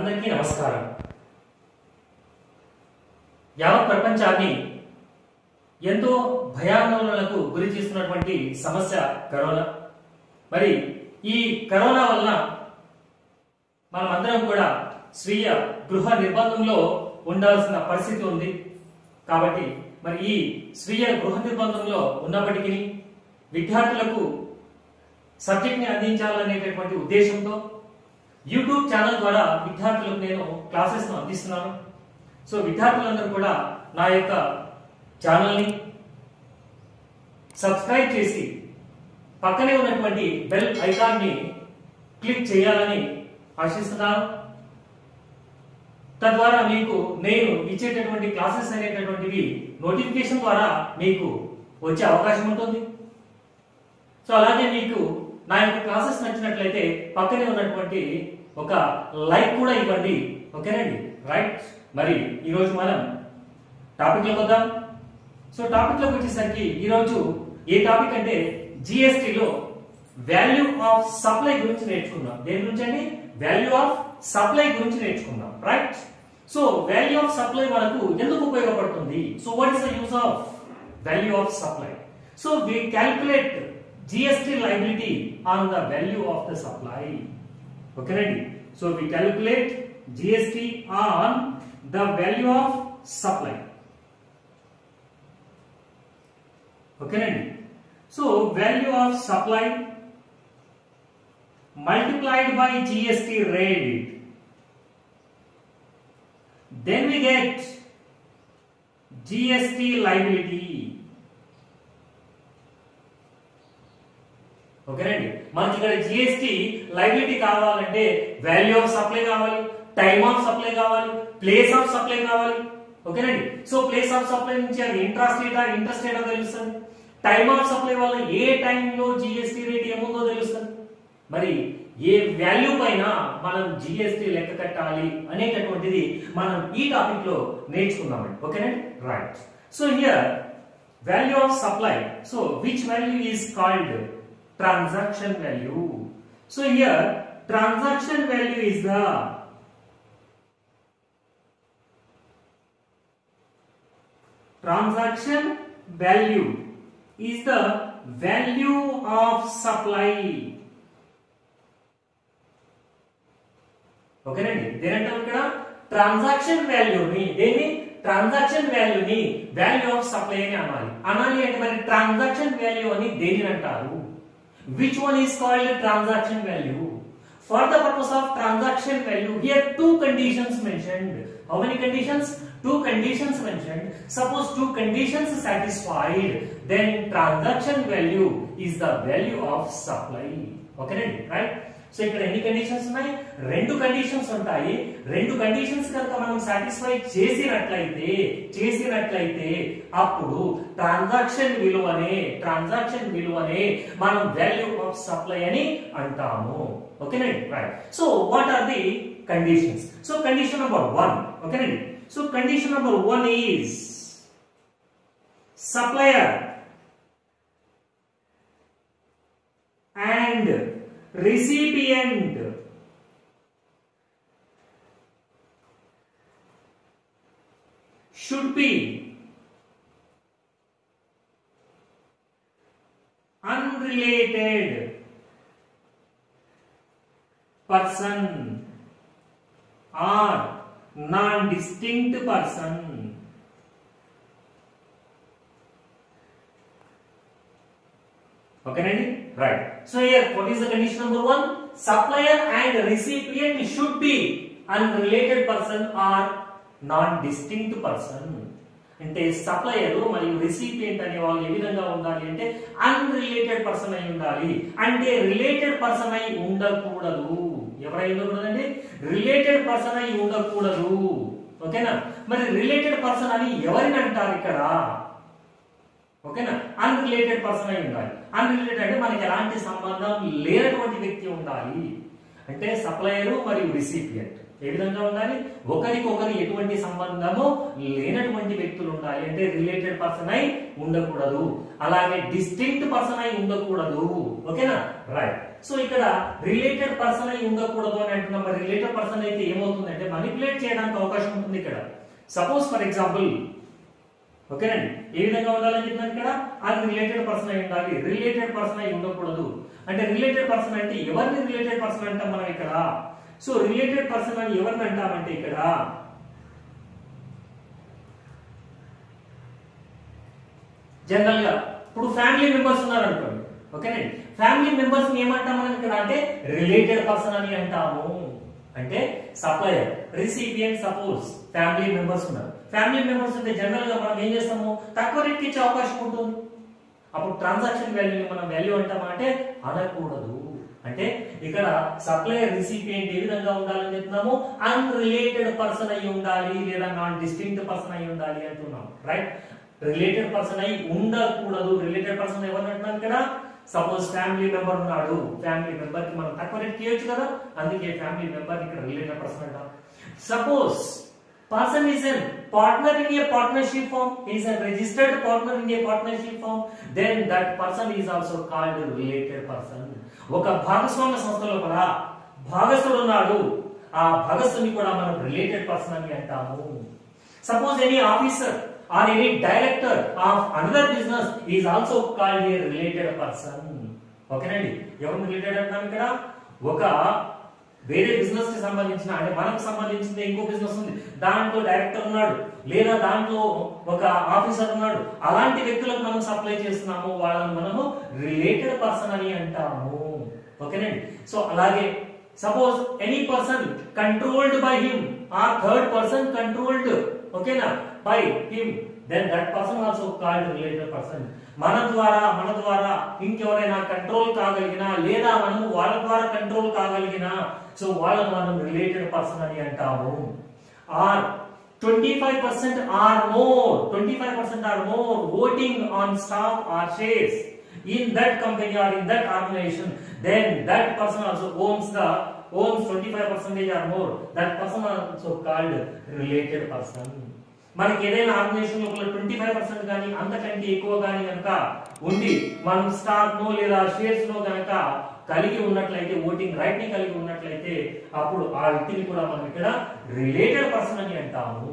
అందరికీ నమస్కారం యావత్ ప్రపంచాన్ని ఎంతో భయాందోళనలకు గురి చేస్తున్నటువంటి సమస్య కరోనా మరి ఈ కరోనా వలన మనమందరం కూడా స్వీయ గృహ నిర్బంధంలో ఉండాల్సిన పరిస్థితి ఉంది కాబట్టి మరి ఈ స్వీయ గృహ నిర్బంధంలో ఉన్నప్పటికీ విద్యార్థులకు సబ్జెక్ట్ ని అందించాలనేటటువంటి ఉద్దేశంతో యూట్యూబ్ ఛానల్ ద్వారా విద్యార్థులకు నేను క్లాసెస్ ను అందిస్తున్నాను సో విద్యార్థులందరూ కూడా నా యొక్క ఛానల్ని సబ్స్క్రైబ్ చేసి పక్కనే ఉన్నటువంటి బెల్ ఐకాన్ ని క్లిక్ చేయాలని ఆశిస్తున్నాను తద్వారా మీకు నేను ఇచ్చేటటువంటి క్లాసెస్ అనేటటువంటివి నోటిఫికేషన్ ద్వారా మీకు వచ్చే అవకాశం ఉంటుంది సో అలాగే మీకు నా యొక్క క్లాసెస్ నచ్చినట్లయితే పక్కనే ఉన్నటువంటి ఒక లైక్ కూడా ఇవ్వండి ఓకేనండి రైట్ మరి ఈరోజు మనం టాపిక్ లోకి వద్దాం సో టాపిక్ లోకి వచ్చేసరికి ఈరోజు ఏ టాపిక్ అంటే GST లో వాల్యూ ఆఫ్ సప్లై గురించి నేర్చుకుందాం దేని గురించి అండి వాల్యూ ఆఫ్ సప్లై గురించి నేర్చుకుందాం right so value of supply మనకు ఎందుకు ఉపయోగపడుతుంది so what is the use of value of supply so we calculate GST liability on the value of the supply. ఓకేనండి so we calculate GST on the value of supply. ఓకేనండి so value of supply multiplied by GST rate then we get GST liability ఓకేనండి మనకి ఇక్కడ GST liability కావాలంటే value of supply కావాలి time of supply కావాలి place of supply కావాలి ఓకేనండి so place of supply నుంచి అది ఇంట్రాస్టేటా ఇంట్రస్టేటా తెలుస్తుంది టైమ్ ఆఫ్ సప్లై వల్ల ఏ టైంలో జిఎస్టి రేట్ ఏముందో తెలుస్తుంది మరి ఏ వాల్యూ పైన మనం జిఎస్టి లెక్క కట్టాలి అనేటటువంటిది మనం ఈ టాపిక్ లో నేర్చుకుందామండి ఓకేనండి right so here value of supply so which value is called transaction value. So here transaction value is the transaction value is the value of supply. ఓకేనండి దేనంటాం ఇక్కడ ట్రాన్సాక్షన్ వాల్యూని దేన్ని ట్రాన్సాక్షన్ వాల్యూని వాల్యూ ఆఫ్ సప్లై అని అనాలి అనాలి అంటే మరి ట్రాన్సాక్షన్ వాల్యూ అని దేనిని అంటారు which one is called transaction value for the purpose of transaction value here two conditions mentioned how many conditions two conditions mentioned suppose two conditions satisfied then transaction value is the value of supply okay right so ఇక్కడ ఎన్ని conditions ఉన్నాయి రెండు conditions ఉంటాయి రెండు conditions కనుక మనం satisfy చేసినట్లయితే చేసినట్లయితే అప్పుడు ట్రాన్సాక్షన్ విలువనే ట్రాన్సాక్షన్ విలువనే మనం వాల్యూ ఆఫ్ సప్లై అని అంటాము ఓకేనండి right so what are the conditions so condition number one ఓకేనండి so condition number one is supplier and recipient should be unrelated person or non-distinct person Okay, right? So here, what is the condition number one? Supplier and recipient should be unrelated person or non-distinct person. అంటే supplier మరియు recipient అనే వాళ్ళు ఏ విధంగా ఉండాలి అంటే unrelated person అయి ఉండాలి అంటే రిలేటెడ్ పర్సన్ అయి ఉండకూడదు ఎవరై ఉండకూడదండి రిలేటెడ్ పర్సన్ అయి ఉండకూడదు ఓకేనా మరి రిలేటెడ్ పర్సన్ అని ఎవరిని అంటారు ఇక్కడ ఓకేనా అన్రిలేటెడ్ పర్సన్ అయి ఉండాలి అన్రిలేటెడ్ అంటే మనకి ఎలాంటి సంబంధం లేనటువంటి వ్యక్తి ఉండాలి అంటే సప్లయర్ మరియు రిసిపియంట్ ఏ విధంగా ఉండాలి ఒకరికొకరు ఎటువంటి సంబంధము లేనటువంటి వ్యక్తులు ఉండాలి అంటే రిలేటెడ్ పర్సన్ అయి ఉండకూడదు అలాగే డిస్టింక్ట్ పర్సన్ అయి ఉండకూడదు ఓకేనా రైట్ సో ఇక్కడ రిలేటెడ్ పర్సన్ అయి ఉండకూడదు అని అంటున్నాం మరి రిలేటెడ్ పర్సన్ అయితే ఏమవుతుంది అంటే మనిపులేట్ చేయడానికి అవకాశం ఉంటుంది ఇక్కడ సపోజ్ ఫర్ ఎగ్జాంపుల్ ఓకేనండి ఏ విధంగా ఉండాలని చెప్పినాను ఇక్కడ అది రిలేటెడ్ పర్సన్ అయి ఉండాలి రిలేటెడ్ పర్సన్ అయి ఉండకూడదు అంటే రిలేటెడ్ పర్సన్ అంటే ఎవరిని రిలేటెడ్ పర్సన్ అంటాం మనం ఇక్కడ సో రిలేటెడ్ పర్సన్ అని ఎవరిని అంటామంటే ఇక్కడ జనరల్ గా ఇప్పుడు ఫ్యామిలీ మెంబర్స్ ఉన్నారు అనుకోండి ఓకేనండి ఫ్యామిలీ మెంబర్స్ ఏమంటాం మనం ఇక్కడ అంటే రిలేటెడ్ పర్సన్ అని అంటాము అంటే supplier recipient suppose family members ఉన్నారు ఫ్యామిలీ మెంబర్స్ అంటే జనరల్ గా మనం ఏం చేస్తాము తక్కువ రేట్కి ఇచ్చే అవకాశం ఉంటుంది అప్పుడు ట్రాన్సాక్షన్ వాల్యూని మనం వాల్యూ అంటామా అంటే అనకూడదు అంటే ఇక్కడ సప్లయర్ రిసిపియంట్ ఏ విధంగా ఉండాలని చెప్తున్నాము అన్రిలేటెడ్ పర్సన్ అయి ఉండాలి లేదా నాన్ డిస్టింక్ట్ పర్సన్ అయి ఉండాలి అంటున్నాం రైట్ రిలేటెడ్ పర్సన్ అయి ఉండకూడదు రిలేటెడ్ పర్సన్ ఎవరు అంటున్నాం ఇక్కడ సపోజ్ ఫ్యామిలీ మెంబర్ ఉన్నాడు ఫ్యామిలీ మెంబర్ కి మనం తక్కువ రేట్ చేయొచ్చు కదా అందుకే ఫ్యామిలీ మెంబర్ ఇక్కడ రిలేటెడ్ పర్సన్ అంటాం suppose person is a partner in a partnership firm is a registered partner in a partnership firm then that person is also called a related person ఒక భాగస్వామ్య సంస్థలో కూడా భాగస్థుడు ఉన్నాడు ఆ భాగస్థుని కూడా మనం రిలేటెడ్ పర్సన్ అని అంటాము suppose any officer or any director of another business is also called a related person ఓకేనండి ఎవరు రిలేటెడ్ అంటాం ఇక్కడ ఒక వేరే బిజినెస్ కి సంబంధించిన అంటే మనకు సంబంధించిన ఇంకో బిజినెస్ ఉంది దాంట్లో డైరెక్టర్ ఉన్నాడు లేదా దాంట్లో ఒక ఆఫీసర్ ఉన్నాడు అలాంటి వ్యక్తులకు మనం సప్లై చేస్తున్నాము వాళ్ళని మనము రిలేటెడ్ పర్సన్ అని అంటాము ఓకేనండి సో అలాగే suppose any person controlled by him or third person controlled ఓకేనా by him then that person also called related person మన ద్వారా మన ద్వారా ఇంకెవరైనా కంట్రోల్ కాగలిగినా లేదా మనము వాళ్ళ ద్వారా కంట్రోల్ కాగలిగినా సో వాళ్ళని మనం రిలేటెడ్ పర్సన్ అని అంటాము or twenty five percent or more twenty five percent or more voting on stock or shares in that company or in that organization then that person also owns the owns 25 percentage or more that person also called related person మనకి ఏదైనా organisation లోపల twenty five percent కానీ అంతకంటే ఎక్కువ కానీ కనుక ఉండి మనం స్టాక్ నో లేదా షేర్స్ నో కనుక కలిగి ఉన్నట్లయితే ఓటింగ్ రైట్ ని కలిగి ఉన్నట్లయితే అప్పుడు ఆ వ్యక్తిని కూడా మనం ఇక్కడ రిలేటెడ్ పర్సన్ అని అంటాము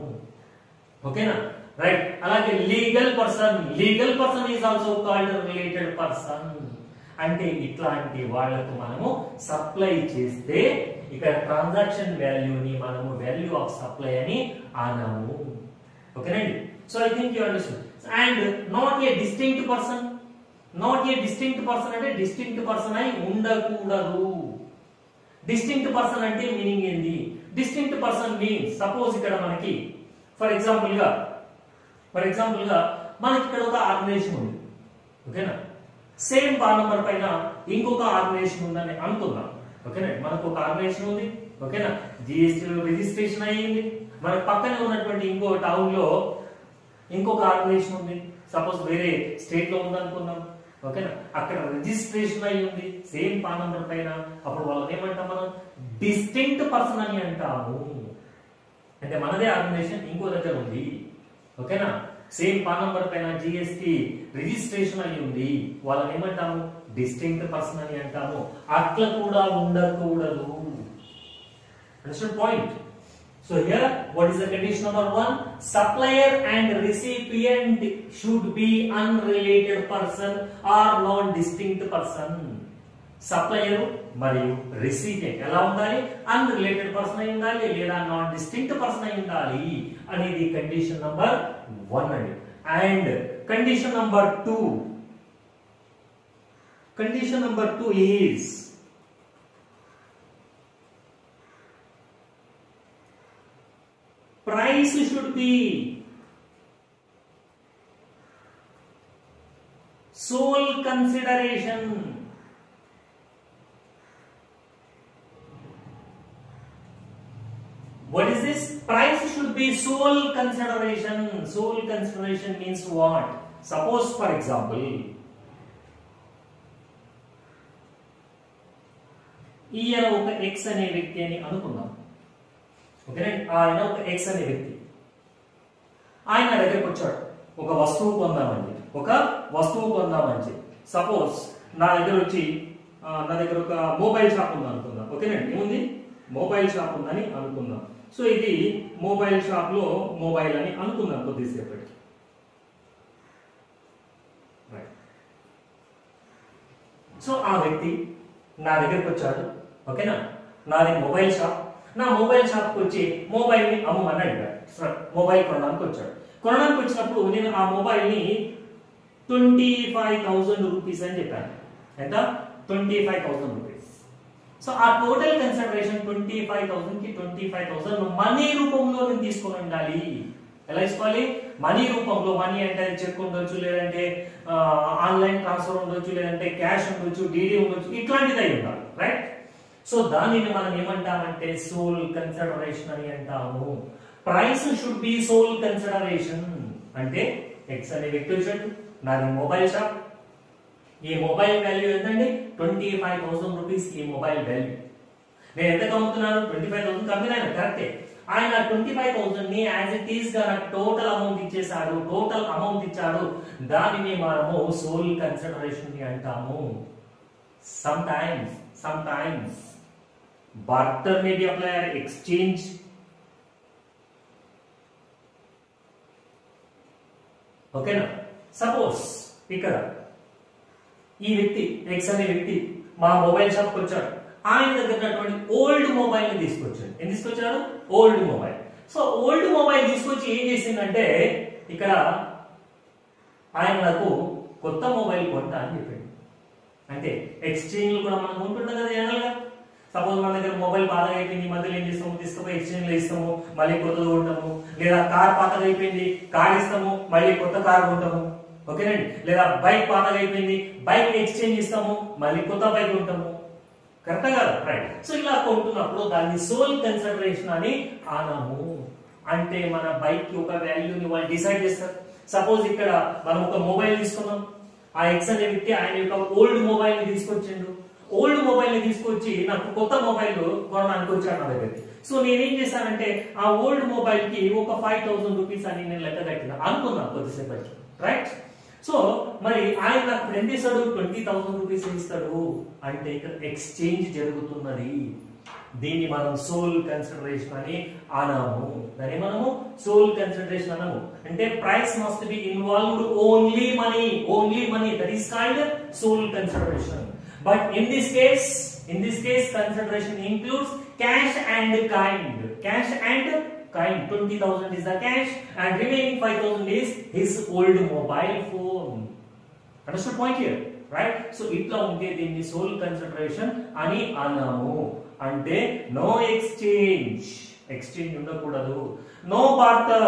ఓకేనా రైట్ అలాగే legal person legal person is also called related person అంటే ఇట్లాంటి వాళ్లకు మనము సప్లై చేస్తే ఇక్కడ ట్రాన్సాక్షన్ వాల్యూని మనము వాల్యూ ఆఫ్ సప్లై అని అనము ఓకేనండి so I think you understand and not a distinct person not a distinct person అంటే డిస్టింక్ట్ పర్సన్ అయి ఉండకూడదు డిస్టింక్ట్ పర్సన్ అంటే మీనింగ్ ఏంది డిస్టింక్ట్ పర్సన్ మీన్స్ సపోజ్ ఇక్కడ మనకి ఫర్ ఎగ్జాంపుల్ గా ఫర్ ఎగ్జాంపుల్ గా మనకి ఇక్కడ ఒక ఆర్గనైజేషన్ ఉంది ఓకేనా సేమ్ బార్ నంబర్ పైన ఇంకొక ఆర్గనైజేషన్ ఉందని అనుకుందాం ఓకేనా మనకు ఒక ఆర్గనైజేషన్ ఉంది ఓకేనా జిఎస్టీ రిజిస్ట్రేషన్ అయ్యింది మన పక్కనే ఉన్నటువంటి ఇంకో టౌన్ లో ఇంకొక ఆర్గనైజేషన్ ఉంది సపోజ్ వేరే స్టేట్ లో ఉంది అనుకుందాం ఓకేనా అక్కడ రిజిస్ట్రేషన్ అయి ఉంది సేమ్ పాన్ నంబర్ పైన అప్పుడు వాళ్ళని ఏమంటాం మనం డిస్టింక్ట్ పర్సన్ అని అంటాము అంటే మనదే ఆర్గనైజేషన్ ఇంకో దగ్గర ఉంది ఓకేనా సేమ్ పాన్ నంబర్ పైన జిఎస్టి రిజిస్ట్రేషన్ అయి ఉంది వాళ్ళని ఏమంటాము డిస్టింక్ట్ పర్సన్ అని అంటాము అట్లా కూడా ఉండకూడదు understand point so here what is the condition number 1 supplier and recipient should be unrelated person or non distinct person supplier మరియు రిసీపియంట్ ఎలా ఉండాలి అన్రిలేటెడ్ పర్సన్ అయి ఉండాలి లేదా నాన్ డిస్టింక్ట్ పర్సన్ అయి ఉండాలి అనేది కండిషన్ నంబర్ వన్ అండి and condition number two condition number two is price should be sole consideration what is this price should be sole consideration sole consideration means what suppose for example ఈయన ఒక X అనే వ్యక్తి అని అనుకుందాం ఓకేనండి ఆయన ఒక ఎక్స్ అనే వ్యక్తి ఆయన నా దగ్గరికి వచ్చాడు ఒక వస్తువు కొందామని చెప్పి. ఒక వస్తువు కొందామని చెప్పి సపోజ్ నా దగ్గర వచ్చి ఆ, నా దగ్గర ఒక మొబైల్ షాప్ ఉంది అనుకుందాం ఓకేనండి ఏముంది మొబైల్ షాప్ ఉందని అనుకుందాం సో ఇది మొబైల్ షాప్ లో మొబైల్ అని అనుకుందాం కొద్దిసేపటికి Right. సో ఆ వ్యక్తి నా దగ్గరికి వచ్చాడు ఓకేనా నాది మొబైల్ షాప్ నా మొబైల్ షాప్కి వచ్చి మొబైల్ ని అమ్మమని అడిగాడు సరే, మొబైల్ కొనడానికి వచ్చాడు కొనడానికి వచ్చినప్పుడు నేను ఆ మొబైల్ ని ట్వంటీ ఫైవ్ థౌసండ్ రూపీస్ అని చెప్పాను ఎంత twenty five thousand rupees so ఆ total consideration twenty five thousand కి ట్వంటీ ఫైవ్ థౌసండ్ మనీ రూపంలో నేను తీసుకొని ఉండాలి ఎలా తీసుకోవాలి మనీ రూపంలో మనీ అంటే అది చెక్ ఉండొచ్చు లేదంటే ఆన్లైన్ ట్రాన్స్ఫర్ ఉండొచ్చు లేదంటే క్యాష్ ఉండొచ్చు డీడీ ఉండొచ్చు ఇట్లాంటిది అయి ఉండాలి రైట్ సో దానిని మనం ఏమంటామంటే సోల్ కన్సిడరేషన్ అని అంటాము price should be sole consideration అంటే ఎక్స్ అనే వ్యక్తి వచ్చాడు నాది మొబైల్ షాప్ ఈ మొబైల్ వాల్యూ ఎంతండి ట్వంటీ ఫైవ్ థౌసండ్ రూపీస్ ఈ మొబైల్ వాల్యూ నేను ఎంత అమ్ముతున్నాను ట్వంటీ ఫైవ్ థౌసండ్ కమ్మినాను కరెక్టే ఆయన ట్వంటీ ఫైవ్ థౌసండ్ ని యాజ్ ఇట్ ఈస్ గా నాకు టోటల్ అమౌంట్ ఇచ్చేసాడు టోటల్ అమౌంట్ ఇచ్చాడు దానిని మనము సోల్ కన్సిడరేషన్ ని అంటాము sometimes sometimes barter may be applied exchange ఓకేనా సపోజ్ ఇక్కడ ఈ వ్యక్తి ఎక్స్ అనే వ్యక్తి మా మొబైల్ షాప్కి వచ్చాడు ఆయన దగ్గర ఉన్నటువంటి ఓల్డ్ మొబైల్ ని తీసుకొచ్చాడు ఏం తీసుకొచ్చాడు old mobile so old mobile తీసుకొచ్చి ఏం చేసిందంటే ఇక్కడ ఆయన నాకు కొత్త మొబైల్ కొంటా అని చెప్పాడు అంటే ఎక్స్చేంజ్ కూడా మనకు ఉంటుంటుంది కదా జనరల్ గా సపోజ్ మన దగ్గర మొబైల్ పాతగా అయిపోయింది ఈ మధ్యలో ఏం చేస్తాము తీసుకుపోయి ఎక్స్చేంజ్ లో ఇస్తాము మళ్ళీ కొత్తది కొంటాము లేదా కార్ పాతగా అయిపోయింది కార్ ఇస్తాము మళ్ళీ కొత్త కార్ కొంటాము ఓకేనండి లేదా బైక్ పాతగా అయిపోయింది బైక్ ఎక్స్చేంజ్ ఇస్తాము మళ్ళీ కొత్త బైక్ కొంటాము కరెక్ట్ కదా రైట్ సో ఇలా కొంటున్నప్పుడు దాన్ని సోల్ కన్సిడరేషన్ అని అనము అంటే మన బైక్ కి ఒక వాల్యూని వాళ్ళు డిసైడ్ చేస్తారు సపోజ్ ఇక్కడ మనం ఒక మొబైల్ తీసుకున్నాం ఆ ఎక్స్ అనే వ్యక్తి ఆయన యొక్క ఓల్డ్ మొబైల్ ని తీసుకొచ్చిండు ఓల్డ్ మొబైల్ ని తీసుకొచ్చి నాకు కొత్త మొబైల్ కొనడానికి వచ్చాడు నా దగ్గరికి సో నేనేం చేశానంటే ఆ ఓల్డ్ మొబైల్ కి ఒక ఫైవ్ థౌసండ్ రూపీస్ అని నేను లెక్క కట్టిన అనుకున్నా కొద్దిసేపటికి రైట్ సో మరి ఆయన నాకు ఇప్పుడు ఎంత ఇస్తాడు ట్వంటీ థౌసండ్ రూపీస్ ఇస్తాడు అంటే ఇక్కడ ఎక్స్చేంజ్ జరుగుతున్నది దీన్ని మనం సోల్ కన్సిడరేషన్ అని అనము దాన్ని మనము సోల్ కన్సిడరేషన్ అనము అంటే price must be involved only money only money that is called sole consideration but in this case in this case consideration includes cash and kind cash and kind 20000 is the cash and remaining 5000 is his old mobile phone understood point here right so ఇట్లా ఉంటే దీన్ని soul consideration అని అన్నాము అంటే no exchange exchange ఉండకూడదు no barter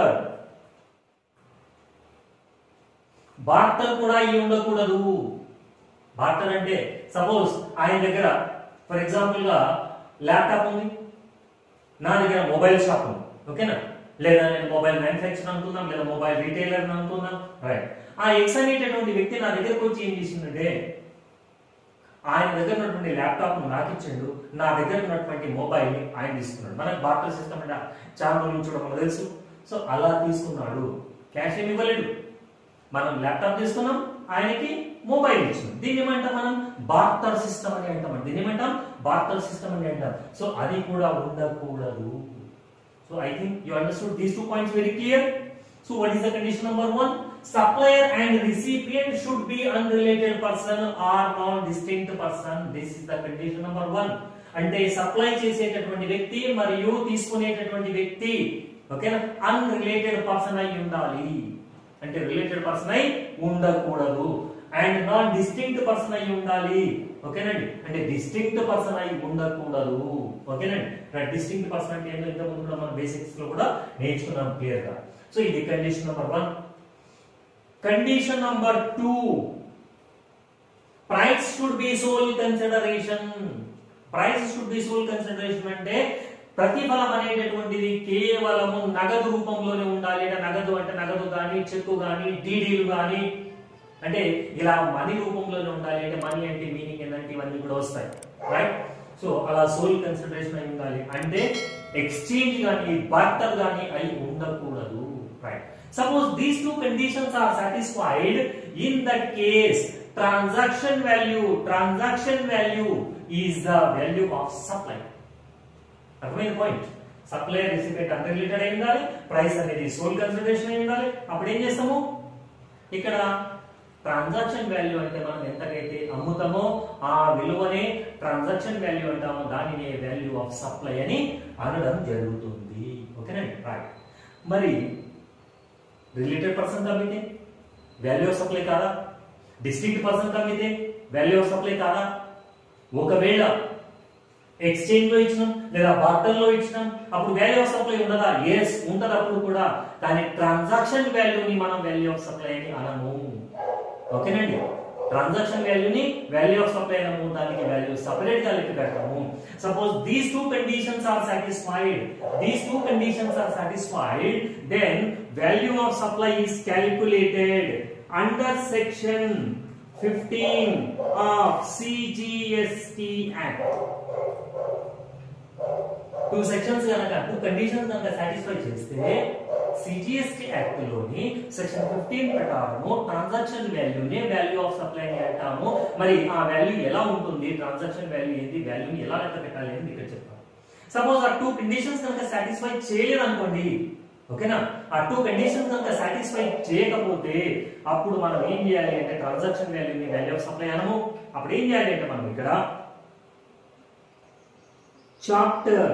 barter కూడా అయి ఉండకూడదు బార్టర్ అంటే సపోజ్ ఆయన దగ్గర ఫర్ ఎగ్జాంపుల్ గా ల్యాప్టాప్ ఉంది నా దగ్గర మొబైల్ షాప్ ఉంది ఓకేనా లేదా నేను మొబైల్ మ్యానుఫ్యాక్చర్ అనుకుందాం లేదా మొబైల్ రీటైలర్ అనుకుందాం రైట్ ఆ ఎక్స్ అనేటటువంటి వ్యక్తి నా దగ్గరకు వచ్చి ఏం చేసిందంటే ఆయన దగ్గర ఉన్నటువంటి ల్యాప్టాప్ నాకు ఇచ్చిండు నా దగ్గర ఉన్నటువంటి మొబైల్ ని ఆయన తీసుకున్నాడు మనకు బార్టర్ సిస్టమ్ అంటే చాలా రోజుల నుంచి కూడా మనకు తెలుసు సో అలా తీసుకున్నాడు క్యాష్ ఏమి ఇవ్వలేడు మనం ల్యాప్టాప్ తీసుకున్నాం ఆయనకి మొబైల్ ఇచ్చినాం దీన్ని ఏమంటాం మనం బార్టర్ సిస్టమ్ అని అంటాం దీన్ని ఏమంటాం బార్టర్ సిస్టమ్ అని అంటాం సో అది కూడా ఉండకూడదు so I think you understood these two points very clear so what is the condition number one supplier and recipient should be unrelated person or non-distinct person this is the condition number one అంటే supply చేసేటటువంటి వ్యక్తి మరియు తీసుకునేటటువంటి వ్యక్తి ఓకేనా unrelated person అయి ఉండాలి అంటే రిలేటెడ్ పర్సన్ అయి ఉండకూడదు అండ్ నాన్ డిస్టింక్ట్ పర్సన్ అయి ఉండాలి ఓకేనండి అంటే డిస్టింక్ట్ పర్సన్ అయి ఉండకూడదు ఓకేనండి డిస్టింక్ట్ పర్సన్ అంటే ఏంటో ఇంతకుముందు కూడా మనం బేసిక్స్ లో కూడా నేర్చుకున్నాం క్లియర్ గా సో ఇది condition number one condition number two price should be sole consideration price should be sole consideration అంటే ప్రతిఫలం అనేటటువంటిది కేవలము నగదు రూపంలోనే ఉండాలి అంటే నగదు అంటే నగదు కానీ చెక్కు కానీ డీడీలు కానీ అంటే ఇలా మనీ రూపంలోనే ఉండాలి అంటే మనీ అంటే మీనింగ్ ఏంటంటే ఇవన్నీ కూడా వస్తాయి రైట్ సో అలా సోల్ కన్సిడరేషన్ అయి ఉండాలి అంటే ఎక్స్చేంజ్ కానీ బార్టర్ కానీ అయి ఉండకూడదు right suppose these two conditions are satisfied in that case transaction value transaction value is the value of supply అర్థమైన పాయింట్ సప్లై రిసిపెంట్ అన్రిలేటెడ్ అయి ఉండాలి ప్రైస్ అనేది సోల్ కన్సిడరేషన్ అయి ఉండాలి అప్పుడు ఏం చేస్తాము ఇక్కడ ట్రాన్సాక్షన్ వాల్యూ అంటే మనం ఎంతకైతే అమ్ముతామో ఆ విలువనే ట్రాన్సాక్షన్ వాల్యూ అంటామో దానినే వాల్యూ ఆఫ్ సప్లై అని అనడం జరుగుతుంది ఓకేనండి రైట్ మరి రిలేటెడ్ పర్సన్ కమ్మితే వాల్యూ ఆఫ్ సప్లై కాదా డిస్టింక్ట్ పర్సన్ కమ్మితే వాల్యూ ఆఫ్ సప్లై కాదా ఒకవేళ ఎక్స్చేంజ్ లో ఇచ్చినాం లేదా బార్టర్ లో ఇచ్చినాం అప్పుడు వాల్యూ ఆఫ్ సప్లై ఉండదా ఎస్ ఉంటది అప్పుడు కూడా కానీ ట్రాన్సాక్షన్ వాల్యూని మనం వాల్యూ ఆఫ్ సప్లై అని అనము ఓకేనండి ట్రాన్సాక్షన్ వాల్యూని వాల్యూ ఆఫ్ సప్లై అనము దానికి వాల్యూ సపరేట్ గా లెక్క పెడతాము suppose these two conditions are satisfied these two conditions are satisfied then value of supply is calculated under section 15 of CGST Act. Two sections కనుక two conditions కనుక satisfy చేస్తే CGST act లోని section fifteen ప్రకారము transaction వాల్యూని value of supply అని అంటాము మరి ఆ వాల్యూ ఎలా ఉంటుంది ట్రాన్సాక్షన్ వాల్యూ ఏంటి వాల్యూని ఎలా లెక్క పెట్టాలి అని ఇక్కడ చెప్తాను సపోజ్ ఆ టూ కండిషన్స్ కనుక సాటిస్ఫై చేయలేదు అనుకోండి ఓకేనా ఆ టూ కండిషన్స్ కనుక సాటిస్ఫై చేయకపోతే అప్పుడు మనం ఏం చేయాలి అంటే ట్రాన్సాక్షన్ వాల్యూని వాల్యూ ఆఫ్ సప్లై అనము అప్పుడు ఏం చేయాలి అంటే మనం ఇక్కడ చాప్టర్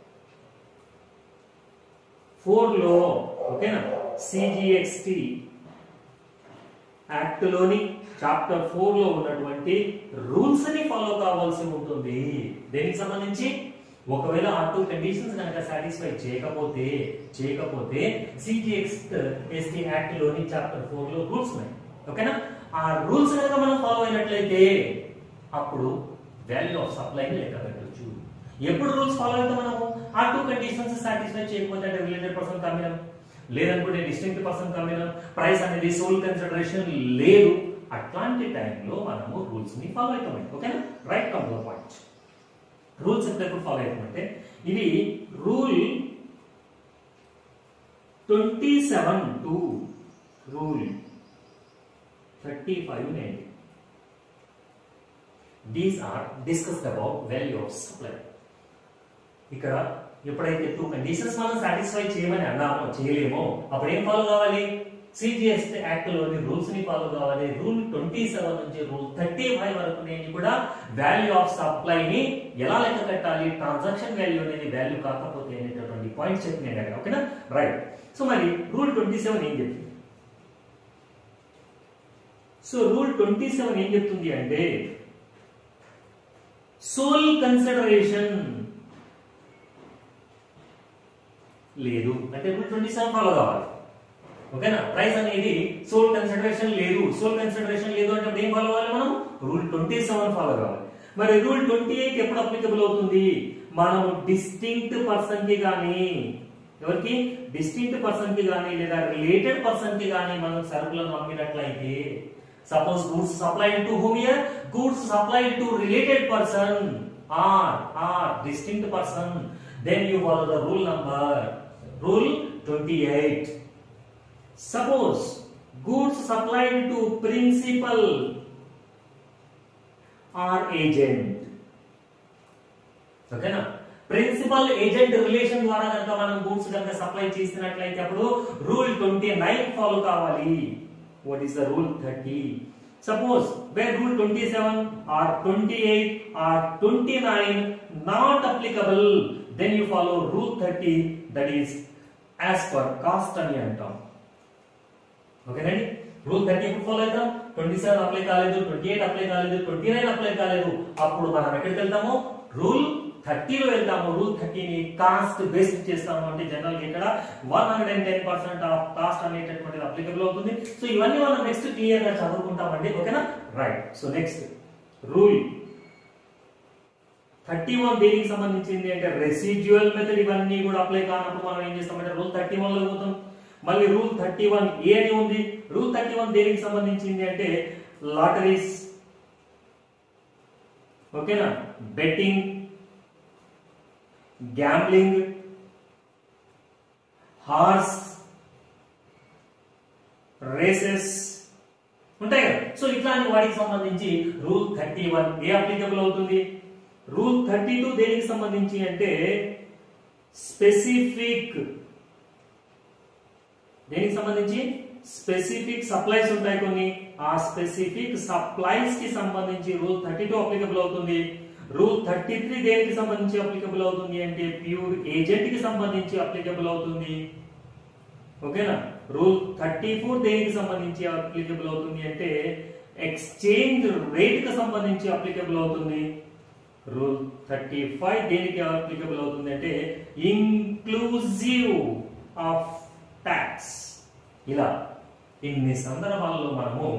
ఫోర్ లో ఓకేనా సిజిఎక్స్టి యాక్ట్ లోని చాప్టర్ ఫోర్ లో ఉన్నటువంటి రూల్స్ ని ఫాలో కావాల్సి ఉంటుంది దేనికి సంబంధించి ఒకవేళ ఆ టూ కండిషన్స్ కనుక సాటిస్ఫై చేయకపోతే చేయకపోతే సిజిఎక్స్ ఎస్టీ యాక్ట్ లోని చాప్టర్ ఫోర్ లో రూల్స్ ఉన్నాయి ఓకేనా ఆ రూల్స్ కనుక మనం ఫాలో అయినట్లయితే అప్పుడు వాల్యూ ఆఫ్ సప్లైని లెక్క పెట్టవచ్చు ఎప్పుడు రూల్స్ ఫాలో అయితే మనము ఆ టూ కండిషన్స్ సాటిస్ఫై చేయకపోతే అంటే రిలేటెడ్ పర్సన్ కమ్మినాం లేదనుకుంటే డిస్టింక్ట్ పర్సన్ కమ్మినాం ప్రైస్ అనేది సోల్ కన్సిడరేషన్ లేదు అట్లాంటి టైంలో మనము రూల్స్ ని ఫాలో అవుతామండి ఓకేనా right come the point rules ఎప్పుడు ఫాలో అవుతామంటే ఇది rule twenty seven to rule thirty five ninety these are discussed about value of supply ఇక్కడ ఎప్పుడైతే టూ కండిషన్స్ మనం సాటిస్ఫై చేయమని అన్నామో చేయలేమో అప్పుడు ఏం ఫాలో కావాలి సిజిఎస్ యాక్ట్ లోని రూల్స్ ని ఫాలో కావాలి రూల్ ట్వంటీ సెవెన్ నుంచి రూల్ థర్టీ ఫైవ్ వరకు నేను కూడా వాల్యూ ఆఫ్ సప్లై ని ఎలా లెక్క కట్టాలి ట్రాన్సాక్షన్ వాల్యూ అనేది వాల్యూ కాకపోతే అనేటటువంటి పాయింట్స్ చెప్పినాను అక్కడ ఓకేనా రైట్ సో మరి రూల్ ట్వంటీ సెవెన్ ఏం చెప్తుంది సో రూల్ ట్వంటీ సెవెన్ ఏం చెప్తుంది అంటే సోల్ కన్సిడరేషన్ లేదు అంటే రూల్ ట్వంటీ సెవెన్ ఫాలో కావాలి ఓకేనా ప్రైస్ అనేది సోల్ కన్సిడరేషన్ లేదు సోల్ కన్సిడరేషన్ లేదు అంటే అప్పుడు ఏం ఫాలో కావాలి మనం రూల్ ట్వంటీ సెవెన్ ఫాలో కావాలి మరి రూల్ ట్వంటీ ఎయిట్ ఎప్పుడు అప్లికబుల్ అవుతుంది మనం డిస్టింక్ట్ పర్సన్ కి కానీ ఎవరికి డిస్టింక్ట్ పర్సన్ కి కానీ లేదా రిలేటెడ్ పర్సన్ కి కానీ మనం సరుకులను అమ్మినట్లయితే suppose goods supplied to whom here goods supplied to related person or or distinct person then you follow the rule number rule twenty eight Suppose goods supplied to principal or agent. ఓకేనా principal agent relation ద్వారా కనుక మనం goods కనుక supply చేసినట్లయితే అప్పుడు rule twenty nine follow కావాలి what is the rule thirty suppose where rule twenty seven or twenty eight or twenty nine not applicable then you follow rule thirty that is as per cost అని అంటాం ఓకేనండి rule thirty ఎప్పుడు follow అవుతాం twenty seven apply కాలేదు twenty eight apply కాలేదు twenty nine apply కాలేదు అప్పుడు మనం ఎక్కడికి వెళ్తాము రూల్ థర్టీలో వెళ్తాము రూల్ థర్టీని కాస్ట్ బేస్డ్ చేస్తాము అంటే జనరల్ ఇక్కడ one hundred and ten percent of cost అనేటటువంటిది అప్లికబుల్ అవుతుంది సో ఇవన్నీ మనం నెక్స్ట్ క్లియర్ గా చదువుకుంటామండి ఓకేనా right so next rule thirty one దేనికి సంబంధించింది అంటే రెసిడ్యువల్ మెథడ్ ఇవన్నీ కూడా అప్లై కానప్పుడు మనం ఏం చేస్తామంటే రూల్ థర్టీ వన్ లో పోతాం మళ్ళీ రూల్ థర్టీ వన్ ఏ అని ఉంది రూల్ థర్టీ వన్ దేనికి సంబంధించింది అంటే లాటరీస్ ఓకేనా బెట్టింగ్ గ్యాంబ్లింగ్ హార్స్ రేసెస్ ఉంటాయి కదా సో ఇట్లాంటి వాటికి సంబంధించి rule thirty one A applicable అవుతుంది రూల్ థర్టీ టూ దేనికి సంబంధించి అంటే స్పెసిఫిక్ దేనికి సంబంధించి స్పెసిఫిక్ సప్లైస్ ఉంటాయి కొన్ని ఆ స్పెసిఫిక్ సప్లైస్ కి సంబంధించి రూల్ థర్టీ టూ అప్లికబుల్ అవుతుంది రూల్ థర్టీ త్రీ దేనికి సంబంధించి అప్లికబుల్ అవుతుంది అంటే ప్యూర్ ఏజెంట్ కి సంబంధించి అప్లికబుల్ అవుతుంది ఓకేనా రూల్ థర్టీ ఫోర్ దేనికి సంబంధించి అప్లికబుల్ అవుతుంది అంటే ఎక్స్చేంజ్ రేట్ కి సంబంధించి అప్లికబుల్ అవుతుంది రూల్ థర్టీ ఫైవ్ దేనికి అప్లికబుల్ అవుతుంది అంటే ఇంక్లూజివ్ ఆఫ్ ట్యాక్స్ ఇలా ఇన్ని సందర్భాల్లో మనము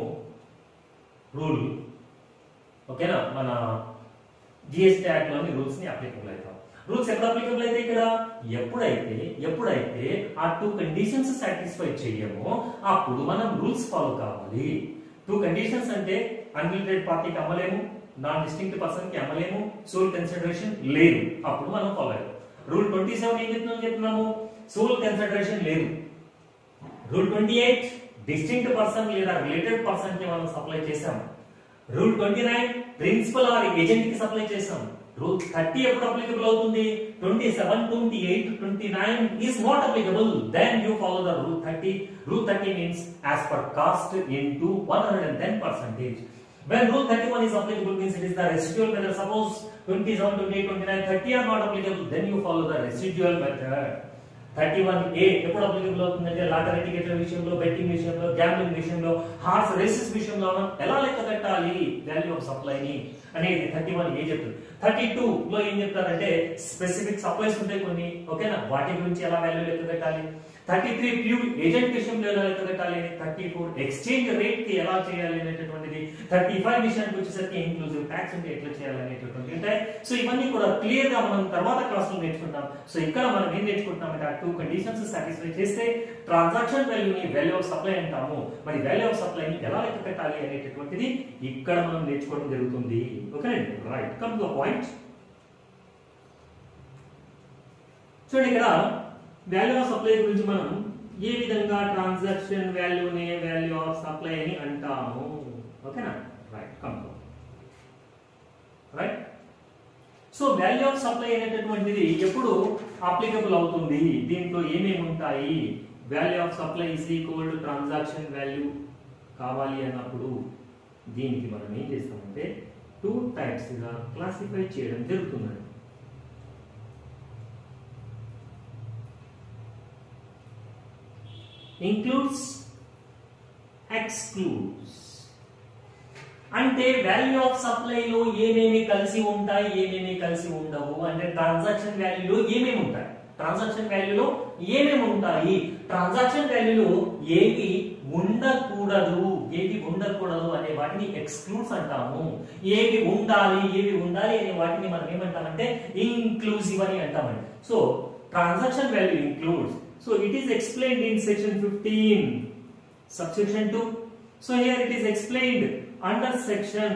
రూల్ ఓకేనా మన జిఎస్టీ యాక్ట్ లోని రూల్స్ ని అప్లికబుల్ అవుతాం రూల్స్ ఎప్పుడు అప్లికబుల్ అయితే ఇక్కడ ఎప్పుడైతే ఎప్పుడైతే ఆ టూ కండిషన్స్ సాటిస్ఫై చేయమో అప్పుడు మనం రూల్స్ ఫాలో కావాలి టూ కండిషన్స్ అంటే అన్రిలేటెడ్ పార్టీకి అమ్మలేము నాన్ డిస్టింక్ట్ పర్సన్ కి అమ్మలేము సోల్ కన్సిడరేషన్ లేదు అప్పుడు మనం ఫాలో అయ్యాం రూల్ ట్వంటీ సెవెన్ ఏం చెప్తున్నాం చెప్తున్నాము సోల్ కన్సిడరేషన్ లేదు rule twenty eight distinct person లేదా రిలేటెడ్ పర్సన్ కి మనం సప్లై చేసాం rule twenty nine principal or agent కి సప్లై చేసాం రూల్ థర్టీ ఎప్పుడు అప్లికబుల్ అవుతుంది twenty seven twenty eight twenty nine is not applicable then you follow the rule thirty rule thirty means as per cost in to one hundred and ten percentage When rule 31 is applicable means it is the residual method. Suppose 27, 28, 29, 30 are not applicable, then you follow the residual method. 31A ఎప్పుడు applicable అవుతుందంటే lottery టికెట్ల విషయంలో betting విషయంలో gambling విషయంలో horse races విషయంలో ఎలా లెక్క కట్టాలి వాల్యూ ఆఫ్ సప్లైని అనేది థర్టీ వన్ ఏ చెప్తుంది థర్టీ టూ లో ఏం చెప్తారంటే స్పెసిఫిక్ సప్లైస్ ఉంటాయి కొన్ని ఓకేనా వాటి గురించి ఎలా వాల్యూ లెక్క కట్టాలి థర్టీ త్రీ ప్యూర్ ఏజెంట్ విషయంలో ఎలా లెక్క కట్టాలి అని థర్టీ ఫోర్ ఎక్స్చేంజ్ రేట్ కి ఎలా చేయాలి అనేటటువంటిది థర్టీ ఫైవ్ విషయానికి వచ్చేసరికి ఇంక్లూజివ్ ట్యాక్స్ అంటే ఎట్లా చేయాలి అనేటటువంటి ఉంటాయి సో ఇవన్నీ కూడా క్లియర్ గా మనం తర్వాత క్లాస్ లో నేర్చుకుంటాం సో ఇక్కడ మనం ఏం నేర్చుకుంటున్నాం అంటే ఆ టూ కండిషన్స్ సాటిస్ఫై చేస్తే ట్రాన్సాక్షన్ వాల్యూని వాల్యూ ఆఫ్ సప్లై అంటాము మరి వాల్యూ ఆఫ్ సప్లైని ఎలా లెక్క కట్టాలి అనేటటువంటిది ఇక్కడ మనం నేర్చుకోవడం జరుగుతుంది okay right come to point చూడండి ఇక్కడ వాల్యూ ఆఫ్ సప్లై గురించి మనం ఏ విధంగా ట్రాన్సాక్షన్ వాల్యూని వాల్యూ ఆఫ్ సప్లై అని అంటాము ఓకేనా right come right so value of supply అనేటటువంటిది ఎప్పుడు అప్లికబుల్ అవుతుంది దీంట్లో ఏమేమి ఉంటాయి value of supply is equal to transaction value కావాలి అన్నప్పుడు దీనికి మనం ఏం చేస్తామంటే టూ టైప్స్ గా క్లాసిఫై చేయడం జరుగుతుందండి includes excludes అంటే వాల్యూ ఆఫ్ సప్లై లో ఏమేమి కలిసి ఉంటాయి ఏమేమి కలిసి ఉండవు అంటే ట్రాన్సాక్షన్ వాల్యూలో ఏమేమి ఉంటాయి ట్రాన్సాక్షన్ వాల్యూలో ఏమేమి ఉంటాయి ట్రాన్సాక్షన్ వాల్యూలో ఏవి ఉండకూడదు ఏవి ఉండకూడదు అనే వాటిని ఎక్స్క్లూడ్స్ అంటాము ఏవి ఉండాలి ఏవి ఉండాలి అనే వాటిని మనం ఏమంటామంటే ఇంక్లూజివ్ అని అంటామండి so transaction value includes So it is explained in section 15, subsection 2. So here it is explained under section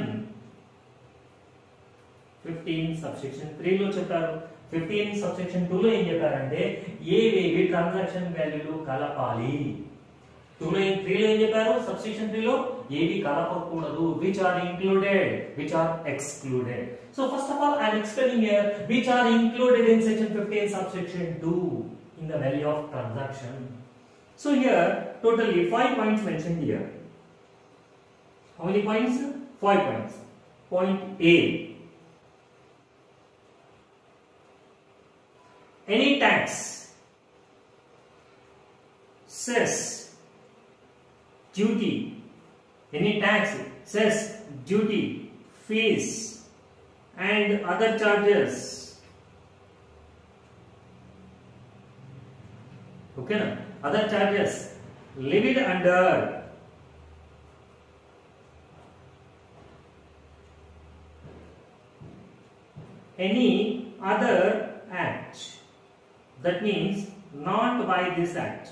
15, subsection 3 లో చెప్పారు 15 subsection 2 లో ఏం చెప్పారంటే ఏవేవి ట్రాన్సాక్షన్ వాల్యూలు కలపాలి 2 లో ఏం 3 లో ఏం చెప్పారు సబ్స్టిట్యూషన్ 3 లో ఏవి కలపకూడదు which are included which are excluded so first of all i am explaining here which are included in section 15 subsection 2 in the value of transaction. So here totally five points mentioned here. How many points? Five points. Point A. Any tax, cess, duty, any tax, cess, duty, fees, and other charges okay na? other charges levied under any other act that means not by this act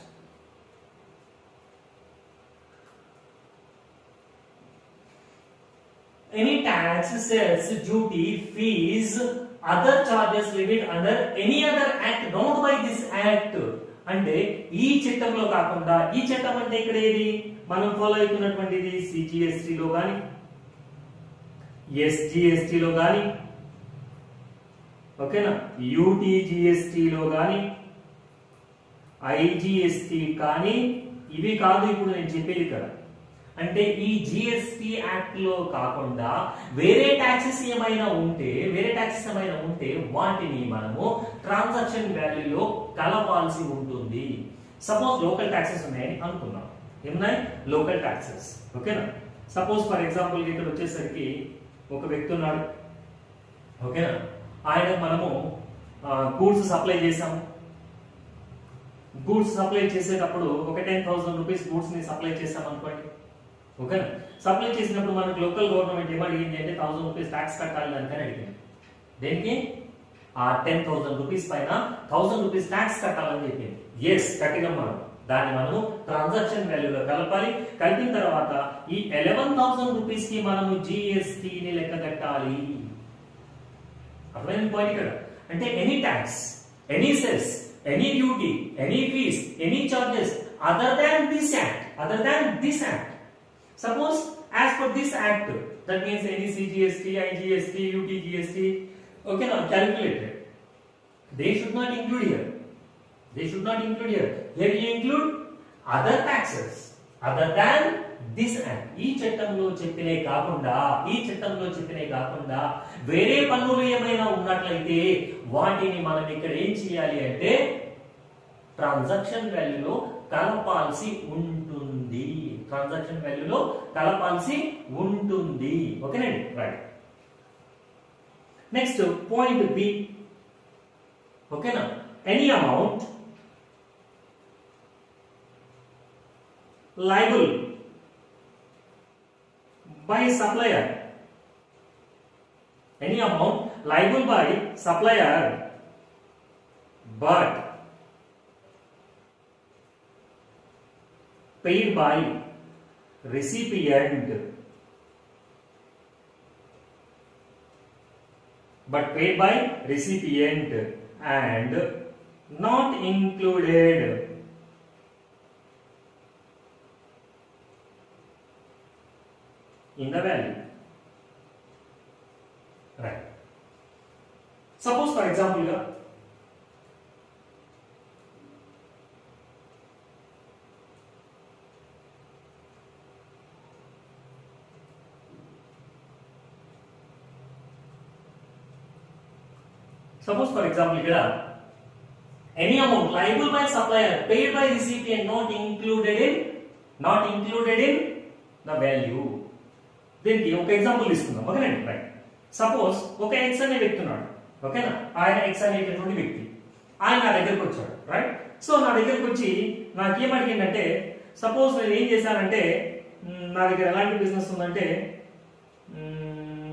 any tax sales duty fees other charges levied under any other act not by this act అంటే ఈ చట్టంలో కాకుండా ఈ చట్టం అంటే ఇక్కడ ఏది మనం ఫాలో అవుతున్నటువంటిది సిజిఎస్టీ లో గాని ఎస్జిఎస్టీ లో గాని ఓకేనా యూటీజిఎస్టీ లో గాని ఐజిఎస్టీ కానీ ఇవి కాదు ఇప్పుడు నేను చెప్పేది ఇక్కడ అంటే ఈ జిఎస్టి యాక్ట్ లో కాకుండా వేరే ట్యాక్సెస్ ఏమైనా ఉంటే వేరే ట్యాక్సెస్ ఏమైనా ఉంటే వాటిని మనము ట్రాన్సాక్షన్ వాల్యూలో కలపాల్సి ఉంటుంది సపోజ్ లోకల్ ట్యాక్సెస్ ఉన్నాయని అనుకుందాం ఏమున్నాయి లోకల్ ట్యాక్సెస్ ఓకేనా సపోజ్ ఫర్ ఎగ్జాంపుల్ ఇక్కడ వచ్చేసరికి ఒక వ్యక్తి ఉన్నాడు ఓకేనా ఆయన మనము గూడ్స్ సప్లై చేసాము గూడ్స్ సప్లై చేసేటప్పుడు ఒక టెన్ థౌసండ్ రూపీస్ గూడ్స్ ని సప్లై చేసాం అనుకోండి ఓకేనా సప్లై చేసినప్పుడు మనకు లోకల్ గవర్నమెంట్ ఏం అడిగింది అంటే థౌసండ్ రూపీస్ ట్యాక్స్ కట్టాలి అని అడిగింది దేనికి ఆ టెన్ థౌసండ్ రూపీస్ పైన థౌసండ్ రూపీస్ ట్యాక్స్ కట్టాలని చెప్పింది ఎస్ కట్టినాం మనం దాన్ని మనము ట్రాన్సాక్షన్ వాల్యూలో కలపాలి కలిపిన తర్వాత ఈ ఎలెవెన్ థౌసండ్ రూపీస్ కి మనము జిఎస్టీ ని లెక్క కట్టాలి అర్థమైంది పాయింట్ ఇక్కడ అంటే any tax any cess any duty any fees any charges other than this act other than this act suppose as per this act that means any CGST IGST UTGST okay నా calculated they should not include here they should not include here here you include other taxes other than this act ఈ చట్టంలో చెప్పినే కాకుండా ఈ చట్టంలో చెప్పినే కాకుండా వేరే పన్నులు ఏమైనా ఉన్నట్లయితే వాటిని మనం ఇక్కడ ఏం చేయాలి అంటే ట్రాన్సాక్షన్ వాల్యూలో కలపాల్సి ఉంటుంది ట్రాన్సాక్షన్ వాల్యూలో కలపాల్సి ఉంటుంది ఓకేనండి రైట్ నెక్స్ట్ పాయింట్ బి ఓకేనా any amount liable by supplier any amount liable by supplier but paid by recipient but paid by recipient and not included in the value. Right. Suppose for example, yeah, suppose for example ఇక్కడ any amount liable by supplier paid by recipient not included in not included in the value దీనికి ఒక example తీసుకుందాం ఓకేనండి right suppose ఒక X అనే వ్యక్తి ఉన్నాడు ఓకేనా ఆయన ఎక్స్ అనేటటువంటి వ్యక్తి ఆయన నా దగ్గరకు వచ్చాడు రైట్ సో నా దగ్గరకు వచ్చి నాకేం అడిగిందంటే సపోజ్ నేను ఏం చేశానంటే మ్, నా దగ్గర ఎలాంటి బిజినెస్ ఉందంటే మ్,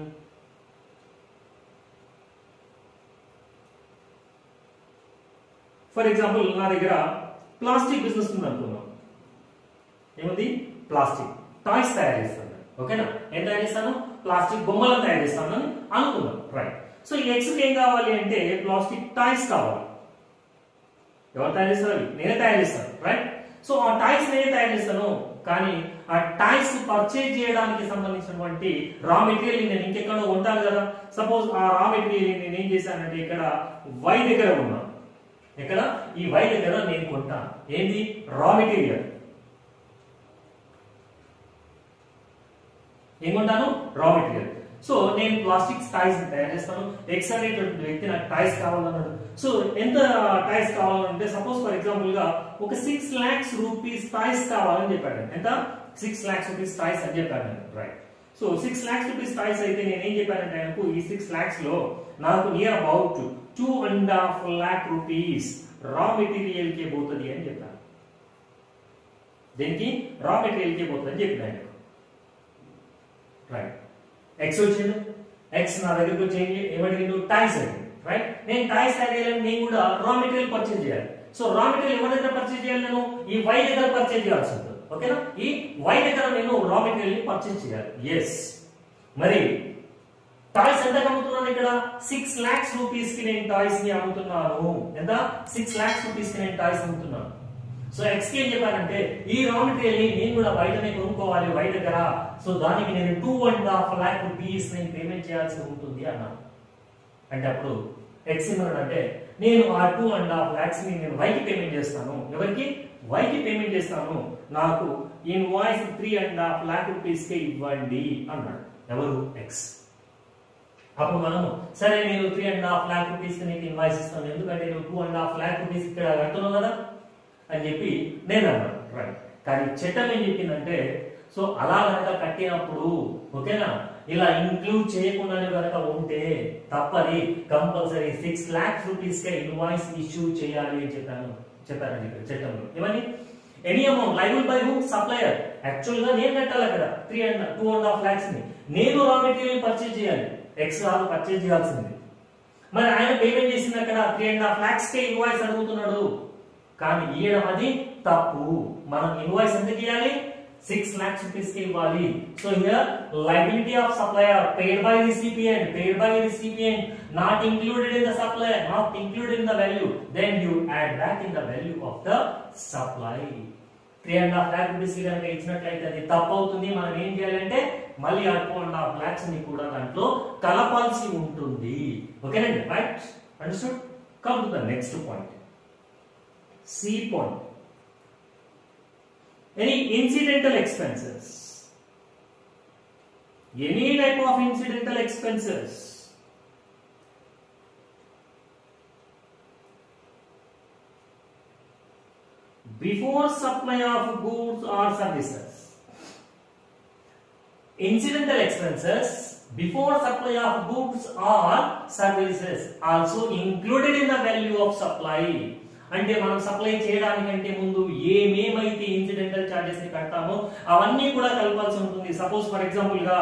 ఫర్ ఎగ్జాంపుల్ నా దగ్గర ప్లాస్టిక్ బిజినెస్ ఉంది అనుకుందాం ఏముంది ప్లాస్టిక్ టాయ్స్ తయారు చేస్తాను ఓకేనా ఏం తయారు చేస్తాను ప్లాస్టిక్ బొమ్మలను తయారు చేస్తాను అని అనుకుందాం రైట్ సో ఈ ఎక్స్ ఏం కావాలి అంటే ప్లాస్టిక్ టాయ్స్ కావాలి ఎవరు తయారు చేస్తారు నేనే తయారు చేస్తాను రైట్ సో ఆ టాయ్స్ నేనే తయారు చేస్తాను కానీ ఆ టాయ్స్ పర్చేజ్ చేయడానికి సంబంధించినటువంటి రా మెటీరియల్ నేను ఇంకెక్కడో ఉంటాను కదా సపోజ్ ఆ రా మెటీరియల్ నేను ఏం చేశానంటే ఇక్కడ వై దగ్గర ఉన్నా ఇక్కడ ఈ వై దగ్గర నేను కొంటాను ఏంది రా మెటీరియల్ ఏమంటాను రా మెటీరియల్ సో నేను ప్లాస్టిక్ టాయ్స్ తయారు చేస్తాను ఎక్స్ అనేటువంటి వ్యక్తి నాకు టాయ్స్ కావాలన్నాడు సో ఎంత టాయ్స్ కావాలంటే సపోజ్ ఫర్ ఎగ్జాంపుల్ గా ఒక సిక్స్ లాక్స్ రూపీస్ టాయ్స్ కావాలని చెప్పాడు ఎంత సిక్స్ లాక్స్ రూపీస్ టాయ్స్ అని చెప్పాడు right so six lakhs rupees toys అయితే నేను ఏం చెప్పానంటే ఆయనకు ఈ సిక్స్ లాక్స్ లో నాకు near about two and half lakh rupees raw material కే పోతుంది అని చెప్పాను దీనికి రా మెటీరియల్ కే పోతుంది అని చెప్పిన ఆయనకు రైట్ ఎక్స్ వచ్చిండు ఎక్స్ నా దగ్గరకు వచ్చి ఏం చే- ఏమడిగిండు టాయ్స్ అడిగిండు రైట్ నేను టాయ్స్ తయారు చేయాలని నేను కూడా రా మెటీరియల్ పర్చేజ్ చేయాలి సో రా మెటీరియల్ ఎవరి దగ్గర పర్చేజ్ చేయాలి నేను ఈ వై దగ్గర పర్చేజ్ చేయాల్సి ఉంటుంది ఓకేనా ఈ వై దగ్గర నేను రా మెటీరియల్ ని పర్చేజ్ చేయాలి ఎస్ మరి టాయ్స్ ఎంత అమ్ముతున్నాను ఇక్కడ సిక్స్ లాక్స్ రూపీస్ కి నేను టాయ్స్ ని అమ్ముతున్నాను ఎంత సిక్స్ లాక్స్ రూపీస్ కి నేను టాయ్స్ అమ్ముతున్నాను సో ఎక్స్ కి ఏం చెప్పారంటే ఈ రా మెటీరియల్ ని నేను కూడా బయటనే కొనుక్కోవాలి బయట దగ్గర సో దానికి నేను two and half lakh rupees నేను పేమెంట్ చేయాల్సి ఉంటుంది అన్నాను అంటే అప్పుడు ఎక్స్ అంటే నేను ఆ టూ అండ్ హాఫ్ లాక్స్ ని నేను వైకి పేమెంట్ చేస్తాను ఎవరికి వైకి పేమెంట్ చేస్తాను నాకు invoice three and half lakh rupees కి ఇవ్వండి అన్నాడు ఎవరు ఎక్స్ అప్పుడు మనము సరే నేను three and half lakh rupees నీకు ఇన్వాయిస్ ఇస్తాను ఎందుకంటే నువ్వు two and half lakh rupees ఇక్కడ కడుతున్నావు కదా అని చెప్పి నేను అన్నాను రైట్ కానీ చట్టం ఏం చెప్పిందంటే సో అలా కనుక కట్టినప్పుడు ఓకేనా ఇలా ఇంక్లూడ్ చేయకుండానే కనుక ఉంటే తప్పది కంపల్సరీ సిక్స్ లాక్స్ రూపీస్ కే ఇన్వాయిస్ ఇష్యూ చేయాలి అని చెప్పాను చెప్పారండి ఇక్కడ చట్టంలో ఏమని any amount liable by whom supplier actual గా నేను కట్టాలి అక్కడ three and two and half lakhs ని నేను రా మెటీరియల్ పర్చేజ్ చేయాలి ఎక్స్ కాదు పర్చేజ్ చేయాల్సింది మరి ఆయన పేమెంట్ చేసింది అక్కడ త్రీ అండ్ హాఫ్ లాక్స్ కే ఇన్వాయిస్ అడుగుతున్నాడు కానీ ఇయ్యడం అది తప్పు మనం ఇన్వాయిస్ ఎంత చేయాలి సిక్స్ లాక్స్ రూపీస్ కి ఇవ్వాలి so here liability of supplier paid by recipient paid by recipient not included in the supplier not included in the value then you add back in the value of the supply three and half lakh rupees కనుక ఇచ్చినట్లయితే అది తప్పు అవుతుంది మనం ఏం చేయాలంటే మళ్ళీ ఆ టూ అండ్ హాఫ్ లాక్స్ ని కూడా దాంట్లో కలపాల్సి ఉంటుంది ఓకేనండి right understood come to the next point C point any incidental expenses any type of incidental expenses before supply of goods or services incidental expenses before supply of goods or services also included in the value of supply అంటే మనం supply చేయడానికంటే ముందు ఏమేమైతే incidental charges ని కడతామో అవన్నీ కూడా కలపాల్సి ఉంటుంది suppose for example గా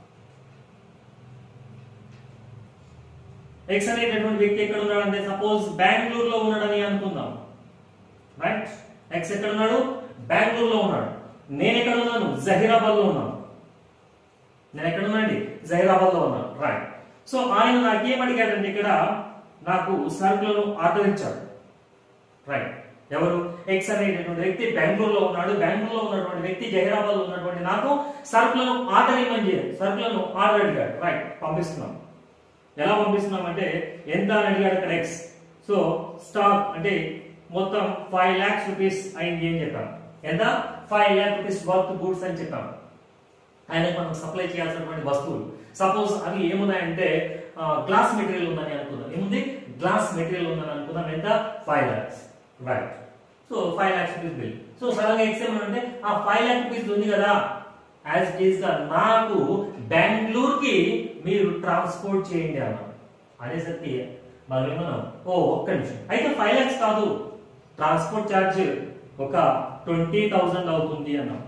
X అనేటటువంటి వ్యక్తి ఎక్కడ ఉన్నాడంటే సపోజ్ బెంగళూరులో ఉన్నాడని అనుకుందాం రైట్ ఎక్స్ ఎక్కడ ఉన్నాడు బెంగళూరులో ఉన్నాడు నేను ఎక్కడ ఉన్నాను జహీరాబాద్ లో ఉన్నాను నేను ఎక్కడ ఉన్నానండి జహీరాబాద్ లో ఉన్నాను రైట్ సో ఆయన నాకేం అడిగాడంటే ఇక్కడ నాకు సరుకులను ఆర్డర్ ఇచ్చాడు రైట్ ఎవరు ఎక్స్ అనేటటువంటి వ్యక్తి బెంగళూరులో ఉన్నాడు బెంగళూరులో ఉన్నటువంటి వ్యక్తి జహీరాబాద్ లో ఉన్నటువంటి నాకు సరుకులను ఆర్డర్ ఇవ్వమని చేయాలి సరుకులను ఆర్డర్ అడిగాడు రైట్ పంపిస్తున్నాం ఎలా పంపిస్తున్నాం అంటే ఎంత అని అడిగాడు ఇక్కడ ఎక్స్ సో స్టాక్ అంటే మొత్తం ఫైవ్ లాక్స్ రూపీస్ అయింది అని చెప్పాం ఎంత five lakh rupees worth goods అని చెప్పాం ఆయనకు మనం సప్లై చేయాల్సినటువంటి వస్తువులు సపోజ్ అవి ఏమున్నాయంటే గ్లాస్ మెటీరియల్ ఉందని అనుకుందాం ఏముంది గ్లాస్ మెటీరియల్ ఉందని అనుకుందాం ఎంత five lakhs right so five lakhs rupees bill so sudden గా ఎక్స్ఎం అంటే ఆ ఫైవ్ లాక్ రూపీస్ ఉంది కదా యాజ్ ఇట్ ఈస్ గా నాకు బెంగళూరుకి మీరు ట్రాన్స్పోర్ట్ చేయండి అన్నాం అనేసరికి మనం ఏమన్నాం ఓ ఒక్క నిమిషం అయితే ఫైవ్ లాక్స్ కాదు ట్రాన్స్పోర్ట్ ఛార్జ్ ఒక ట్వంటీ థౌసండ్ అవుతుంది అన్నాం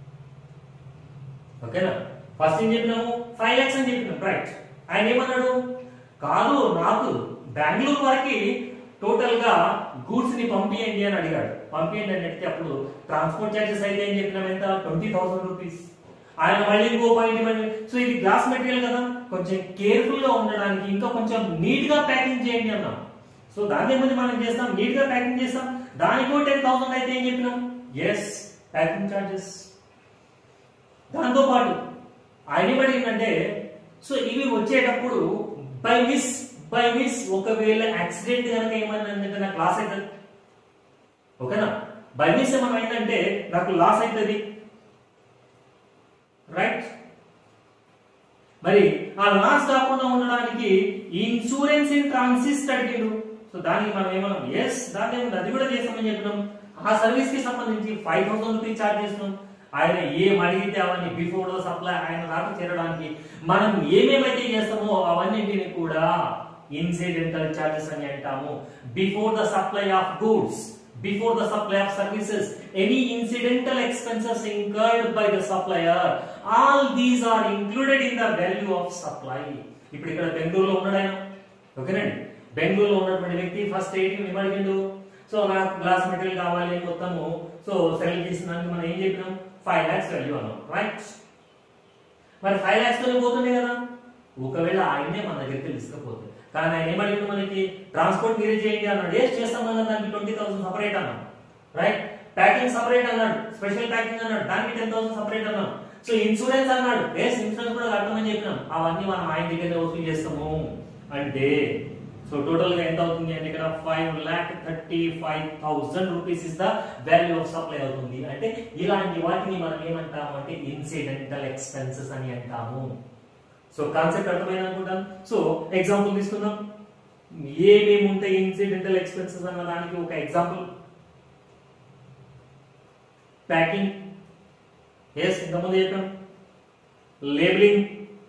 ఓకేనా ఫస్ట్ ఏం చెప్పినాము ఫైవ్ లాక్స్ అని చెప్పినాం రైట్ ఆయన ఏమన్నాడు కాదు నాకు బెంగళూరు వరకు టోటల్ గా గూడ్స్ ని పంపియండి అని అడిగాడు పంపియండి అని అడిగితే అప్పుడు ట్రాన్స్పోర్ట్ చార్జెస్ అయితే ఏం చెప్పినాం ఎంత ట్వంటీ థౌసండ్ రూపీస్ ఆయన మళ్ళీ ఇంకో పాయింట్ ఇవ్వండి సో ఇది గ్లాస్ మెటీరియల్ కదా కొంచెం కేర్ఫుల్ గా ఉండడానికి ఇంకా కొంచెం నీట్ గా ప్యాకింగ్ చేయండి అన్నాం సో దాన్ని ఏమైంది మనం చేస్తాం నీట్ గా ప్యాకింగ్ చేస్తాం దానికో టెన్ థౌసండ్ అయితే ఏం చెప్పినాం ఎస్ ప్యాకింగ్ చార్జెస్ దాంతో పాటు ఆయన ఏమడిగిందంటే సో ఇవి వచ్చేటప్పుడు బై మిస్ బై మిస్ ఒకవేళ యాక్సిడెంట్ కనుక ఏమైనా అంటే నాకు లాస్ అవుతుంది ఓకేనా బై మిస్ ఏమైనా అయిందంటే నాకు లాస్ అవుతుంది రైట్ మరి ఆ లాస్ కాకుండా ఉండడానికి ఇన్సూరెన్స్ ఇన్ ట్రాన్సిస్ట్ అడిగిండు సో దానికి మనం ఏమన్నాం ఎస్ దాన్ని ఏముంది అది కూడా చేస్తామని చెప్పినాం ఆ సర్వీస్ కి సంబంధించి ఫైవ్ థౌసండ్ రూపీస్ చార్జ్ చేస్తున్నాం ఆయన ఏం అడిగితే అవన్నీ బిఫోర్ సప్లై ఆయన దాకా చేరడానికి మనం ఏమేమైతే చేస్తామో అవన్నింటిని కూడా ఇన్సిడెంటల్ చార్జెస్ అని అంటాము before the supply of goods before the supply of services any incidental expenses incurred by the supplier all these are included in the value of supply ఇప్పుడు ఇక్కడ బెంగళూరులో ఉన్నాడు ఆయన ఓకేనండి బెంగళూరులో ఉన్నటువంటి వ్యక్తి ఫస్ట్ ఎయిట్ ఏమడిగిండు సో నాకు గ్లాస్ మెటీరియల్ కావాలి మొత్తము సో సెల్ చేసినానికి మనం ఏం చెప్పినాం ఫైవ్ లాక్స్ వాల్యూ అన్నాం రైట్ మరి ఫైవ్ లాక్స్ తోనే పోతుండే కదా ఒకవేళ ఆయనే మన దగ్గరికి తీసుకపోతే కానీ ఆయన ఏమడిగింది మనకి ట్రాన్స్పోర్ట్ మీరే చేయండి అన్నాడు ఏ చేస్తాం కదా దానికి ట్వంటీ థౌసండ్ సపరేట్ అన్నాడు రైట్ ప్యాకింగ్ సపరేట్ అన్నాడు స్పెషల్ ప్యాకింగ్ అన్నాడు దానికి టెన్ థౌసండ్ సపరేట్ అన్నాడు సో ఇన్సూరెన్స్ అన్నాడు ఎస్ ఇన్సూరెన్స్ కూడా కట్టమని చెప్పినాం అవన్నీ మనం ఆయన దగ్గర వసూలు చేస్తాము అంటే సో టోటల్ గా ఎంత అవుతుంది అంటే ఇక్కడ five lakh thirty five thousand rupees is the value of supply అవుతుంది అంటే ఇలాంటి వాటిని మనం ఏమంటాము అంటే ఇన్సిడెంటల్ ఎక్స్పెన్సెస్ అని అంటాము సో కాన్సెప్ట్ అర్థమైంది అనుకుంటాను సో ఎగ్జాంపుల్ తీసుకుందాం ఏమేమి ఉంటాయి ఇన్సిడెంటల్ ఎక్స్పెన్సెస్ అన్న దానికి ఒక ఎగ్జాంపుల్ ప్యాకింగ్ ఎస్ ఇంతకుముందు చెప్పాం లేబులింగ్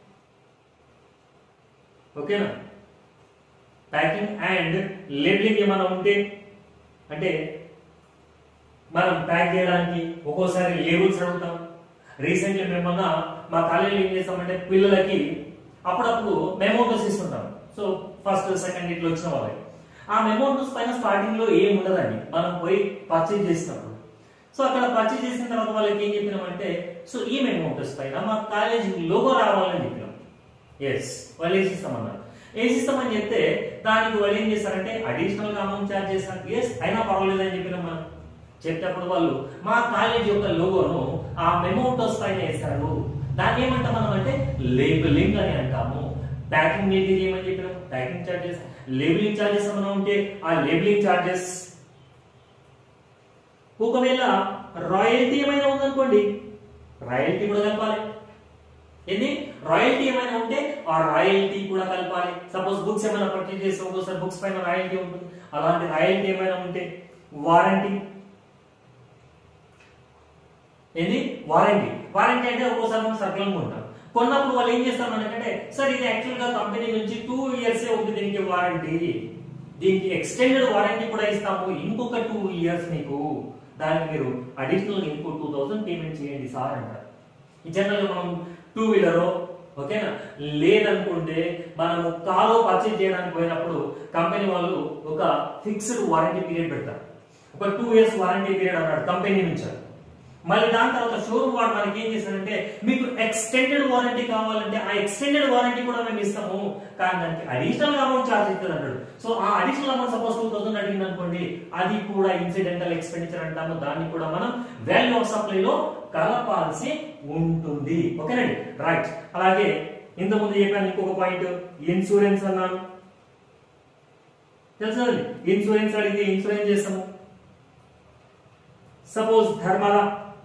ఓకేనా ప్యాకింగ్ అండ్ లేబులింగ్ ఏమైనా ఉంటే అంటే మనం ప్యాక్ చేయడానికి ఒక్కోసారి లేబుల్స్ అడుగుతాం రీసెంట్లీ మేమన్నా మా కాలేజీలో ఏం చేస్తామంటే పిల్లలకి అప్పుడప్పుడు మెమోటోస్ ఇస్తుంటాం సో ఫస్ట్ సెకండ్ ఇట్లా వచ్చిన వాళ్ళకి ఆ మెమోటోస్ పైన స్టార్టింగ్ లో ఏం ఉండదండి మనం పోయి పర్చేజ్ చేసినప్పుడు సో అక్కడ పర్చేజ్ చేసిన తర్వాత వాళ్ళకి ఏం చెప్పినామంటే సో ఈ మెమోటోస్ పైన మా కాలేజీ లోగో రావాలని చెప్పినాం ఎస్ వాళ్ళు వేసిస్తామన్నారు వేసిస్తామని చెప్తే దానికి వాళ్ళు ఏం చేస్తారంటే అడిషనల్ గా అమౌంట్ చార్జ్ చేస్తారు ఎస్ అయినా పర్వాలేదు అని చెప్పినాం మనం చెప్పేటప్పుడు వాళ్ళు మా కాలేజ్ యొక్క లోగోను ఆ మెమోటోస్ పైన వేస్తారు దాన్ని ఏమంటాం మనం అంటే లేబులింగ్ అని అంటాము ప్యాకింగ్ మెటీరియల్ ఏమని చెప్పినాం ప్యాకింగ్ చార్జెస్ లేబులింగ్ చార్జెస్ ఏమైనా ఉంటే ఆ లేబులింగ్ చార్జెస్ ఒకవేళ రాయల్టీ ఏమైనా ఉందనుకోండి రాయల్టీ కూడా కలపాలి ఏంది రాయల్టీ ఏమైనా ఉంటే ఆ రాయల్టీ కూడా కలపాలి సపోజ్ బుక్స్ ఏమైనా పర్చేజ్ చేస్తే ఒక్కోసారి బుక్స్ పైన రాయల్టీ ఉంటుంది అలాంటి రాయల్టీ ఏమైనా ఉంటే వారంటీ ఏంది వారంటీ వారంటీ అంటే ఒక్కోసారి మనం సర్కులం కొంటాం కొన్నప్పుడు వాళ్ళు ఏం చేస్తారు మనకంటే సార్ ఇది యాక్చువల్ గా కంపెనీ నుంచి టూ ఇయర్స్ ఉంది దీనికి వారంటీ దీనికి ఎక్స్టెండెడ్ వారంటీ కూడా ఇస్తాము ఇంకొక టూ ఇయర్స్ మీకు దానికి మీరు అడిషనల్ ఇంకో టూ థౌసండ్ పేమెంట్ చేయండి సార్ అంటారు జనరల్ గా మనం టూ వీలర్ ఓకేనా లేదనుకుంటే మనము కారు పర్చేజ్ చేయడానికి పోయినప్పుడు కంపెనీ వాళ్ళు ఒక ఫిక్స్డ్ వారంటీ పీరియడ్ పెడతారు ఒక టూ ఇయర్స్ వారంటీ పీరియడ్ అన్నాడు కంపెనీ నుంచి మళ్ళీ దాని తర్వాత షోరూమ్ వాడు మనకి ఏం చేశారంటే మీకు ఎక్స్టెండెడ్ వారంటీ కావాలంటే ఆ ఎక్స్టెండెడ్ వారంటీ కూడా మేము ఇస్తాము కానీ దానికి అడిషనల్ అమౌంట్ చార్జ్ ఇస్తుంది అన్నాడు సో ఆ additional amount suppose two thousand అడిగింది అనుకోండి అది కూడా ఇన్సిడెంటల్ ఎక్స్పెండిచర్ అంటాము దాన్ని కూడా మనం వాల్యూ ఆఫ్ సప్లై లో కలపాల్సి ఉంటుంది ఓకేనండి రైట్ అలాగే ఇంతకుముందు చెప్పాను ఇంకొక పాయింట్ ఇన్సూరెన్స్ అన్నాను తెలుసు ఇన్సూరెన్స్ అడిగితే ఇన్సూరెన్స్ చేస్తాము సపోజ్ ధర్మల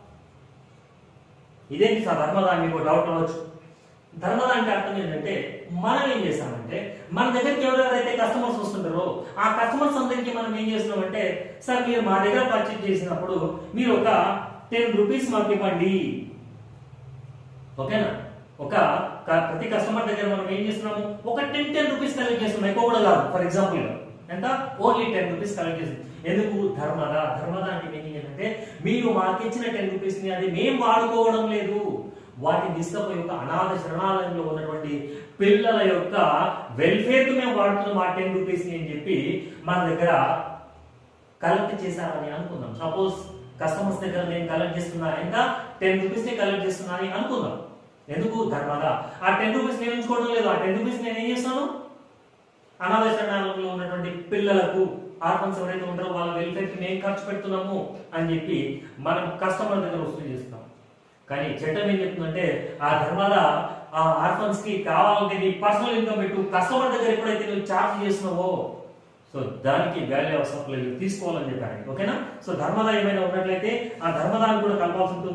ఇదేంటి సార్ ధర్మద అని మీకు డౌట్ రావచ్చు ధర్మద అంటే అర్థం ఏంటంటే మనం ఏం చేస్తామంటే మన దగ్గరికి ఎవరెవరైతే కస్టమర్స్ వస్తుంటారో ఆ కస్టమర్స్ అందరికీ మనం ఏం చేస్తున్నామంటే సార్ మీరు మా దగ్గర పర్చేజ్ చేసినప్పుడు మీరు ఒక టెన్ రూపీస్ మాకు ఇవ్వండి ఓకేనా ఒక క- ప్రతి కస్టమర్ దగ్గర మనం ఏం చేస్తున్నాము ఒక టెన్ టెన్ రూపీస్ కలెక్ట్ చేస్తున్నాం ఎక్కువ కూడా కాదు ఫర్ ఎగ్జాంపుల్ ఎంత ఓన్లీ టెన్ రూపీస్ కలెక్ట్ చేస్తున్నాం ఎందుకు ధర్మద ధర్మద అంటే మీనింగ్ ఏంటంటే మీరు మాకు ఇచ్చిన టెన్ రూపీస్ ని అది మేము వాడుకోవడం లేదు వాటిని తీసుకపోయి ఒక అనాథ శరణాలయంలో ఉన్నటువంటి పిల్లల యొక్క వెల్ఫేర్ కు మేము వాడుతున్నాం ఆ టెన్ రూపీస్ ని అని చెప్పి మన దగ్గర కలెక్ట్ చేశారని అనుకుందాం సపోజ్ కస్టమర్స్ దగ్గర నేను కలెక్ట్ చేస్తున్నా ఎంత టెన్ రూపీస్ ని కలెక్ట్ చేస్తున్నా అని అనుకుందాం ఎందుకు ధర్మగా ఆ టెన్ రూపీస్ నేను ఉంచుకోవడం లేదు ఆ టెన్ రూపీస్ నేను ఏం చేస్తాను అనాథ శరణాలయంలో ఉన్నటువంటి పిల్లలకు ఆర్ఫన్స్ ఎవరైతే ఉంటారో వాళ్ళ వెల్ఫేర్ కి మేము ఖర్చు పెడుతున్నాము అని చెప్పి మనం కస్టమర్ దగ్గర వసూలు చేస్తాం కానీ చట్టం ఏం చెప్తుందంటే ఆ ధర్మాల ఆ ఆర్ఫన్స్ కి కావాలంటే నీ పర్సనల్ ఇన్కమ్ పెట్టు కస్టమర్ దగ్గర ఎప్పుడైతే నువ్వు చార్జ్ చేస్తున్నావో సో దానికి వాల్యూ ఆఫ్ సప్లై తీసుకోవాలని చెప్పారు ఓకేనా సో ధర్మద ఏమైనా ఉన్నట్లయితే ఆ ధర్మదాన్ని కూడా కలపాల్సి ఉంటుంది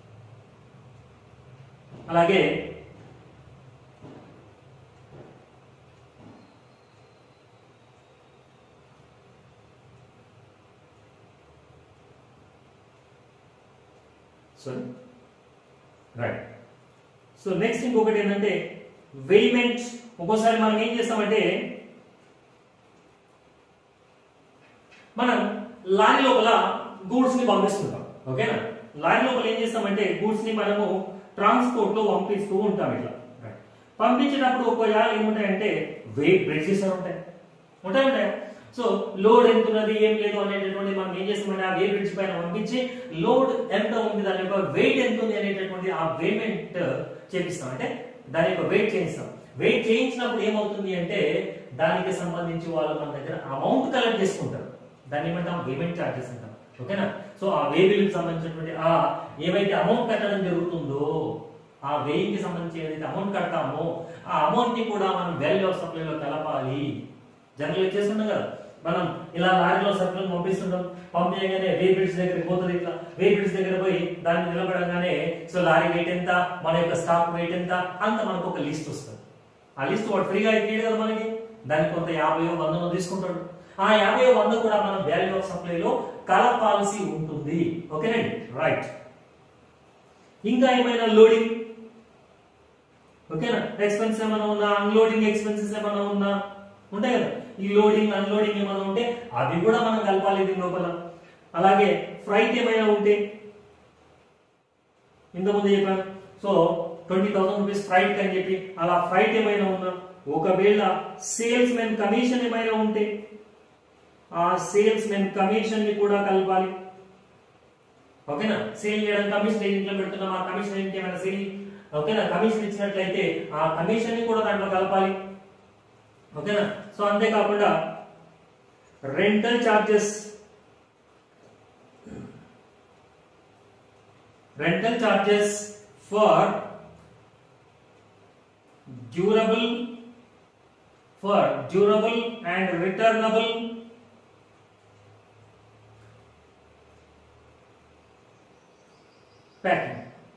అలాగే సారీ రైట్ సో నెక్స్ట్ ఇంకొకటి ఏంటంటే వెయిమెంట్ ఒక్కోసారి మనం ఏం చేస్తామంటే మనం లారీ లోపల గూడ్స్ ని పంపిస్తుంటాం ఓకేనా లారీ లోపల ఏం చేస్తామంటే గూడ్స్ ని మనము ట్రాన్స్పోర్ట్ లో పంపిస్తూ ఉంటాం ఇట్లా Right. పంపించేటప్పుడు ఒక్కోసారి ఏముంటాయంటే వెయిట్ బ్రిడ్జెస్ అని ఉంటాయి ఉంటాయి ఉంటాయి సో లోడ్ ఎంత ఉన్నది ఏం లేదు అనేటటువంటి మనం ఏం చేస్తామంటే ఆ వే బ్రిడ్జ్ పైన పంపించి లోడ్ ఎంత ఉంది దాని యొక్క వెయిట్ ఎంత ఉంది అనేటటువంటి ఆ పేమెంట్ చేపిస్తాం అంటే దాని యొక్క వెయిట్ చేయిస్తాం వెయిట్ చేయించినప్పుడు ఏమవుతుంది అంటే దానికి సంబంధించి వాళ్ళు మన దగ్గర అమౌంట్ కలెక్ట్ చేసుకుంటారు దాన్ని ఏమంటాం పేమెంట్ చార్జెస్ అంటాం ఓకేనా సో ఆ వే బిల్కి సంబంధించినటువంటి ఆ ఏవైతే అమౌంట్ కట్టడం జరుగుతుందో ఆ వేయికి సంబంధించి ఏదైతే అమౌంట్ కడతామో ఆ అమౌంట్ ని కూడా మనం వాల్యూ ఆఫ్ సప్లైలో కలపాలి జనరల్ చేస్తుంటాం కదా మనం ఇలా లారీలో సరుకులను పంపిస్తుంటాం పంపించగానే వే బ్రిడ్జ్ దగ్గరికి పోతుంది ఇట్లా వే బ్రిడ్జ్ దగ్గర పోయి దాన్ని నిలబడగానే సో లారీ వెయిట్ ఎంత మన యొక్క స్టాక్ వెయిట్ ఎంత అంత మనకు ఒక లిస్ట్ వస్తుంది ఆ లిస్ట్ వాడు ఫ్రీగా ఇచ్చేది కదా మనకి దానికి కొంత యాభై వందనో తీసుకుంటాడు ఆ యాభై వంద కూడా మనం వాల్యూ ఆఫ్ సప్లైలో కలపాల్సి ఉంటుంది ఓకేనండి రైట్ ఇంకా ఏమైనా లోడింగ్ ఓకేనా ఎక్స్పెన్స్ ఏమైనా ఉన్నా అన్లోడింగ్ ఎక్స్పెన్సెస్ ఏమైనా ఉన్నా ఉంటాయి కదా ఈ లోడింగ్ అన్లోడింగ్ ఏమైనా ఉంటే అవి కూడా మనం కలపాలి దీని లోపల అలాగే ఫ్రైట్ ఏమైనా ఉంటే ఇంతకుముందు చెప్పాను so twenty thousand rupees freight అని చెప్పి అలా ఫ్రైట్ ఏమైనా ఉన్నా ఒకవేళ సేల్స్ మెన్ కమిషన్ ఏమైనా ఉంటే ఆ సేల్స్ మెన్ కమిషన్ ని కూడా కలపాలి ఓకేనా సేల్ చేయడం కమిషన్ ఇంట్లో పెడుతున్నాం ఆ కమిషన్ ఏంటి ఏమైనా సేల్ ఓకేనా కమిషన్ ఇచ్చినట్లయితే ఆ కమిషన్ ని కూడా దాంట్లో కలపాలి ఓకేనా సో అంతేకాకుండా rental charges rental charges for durable for durable and returnable packing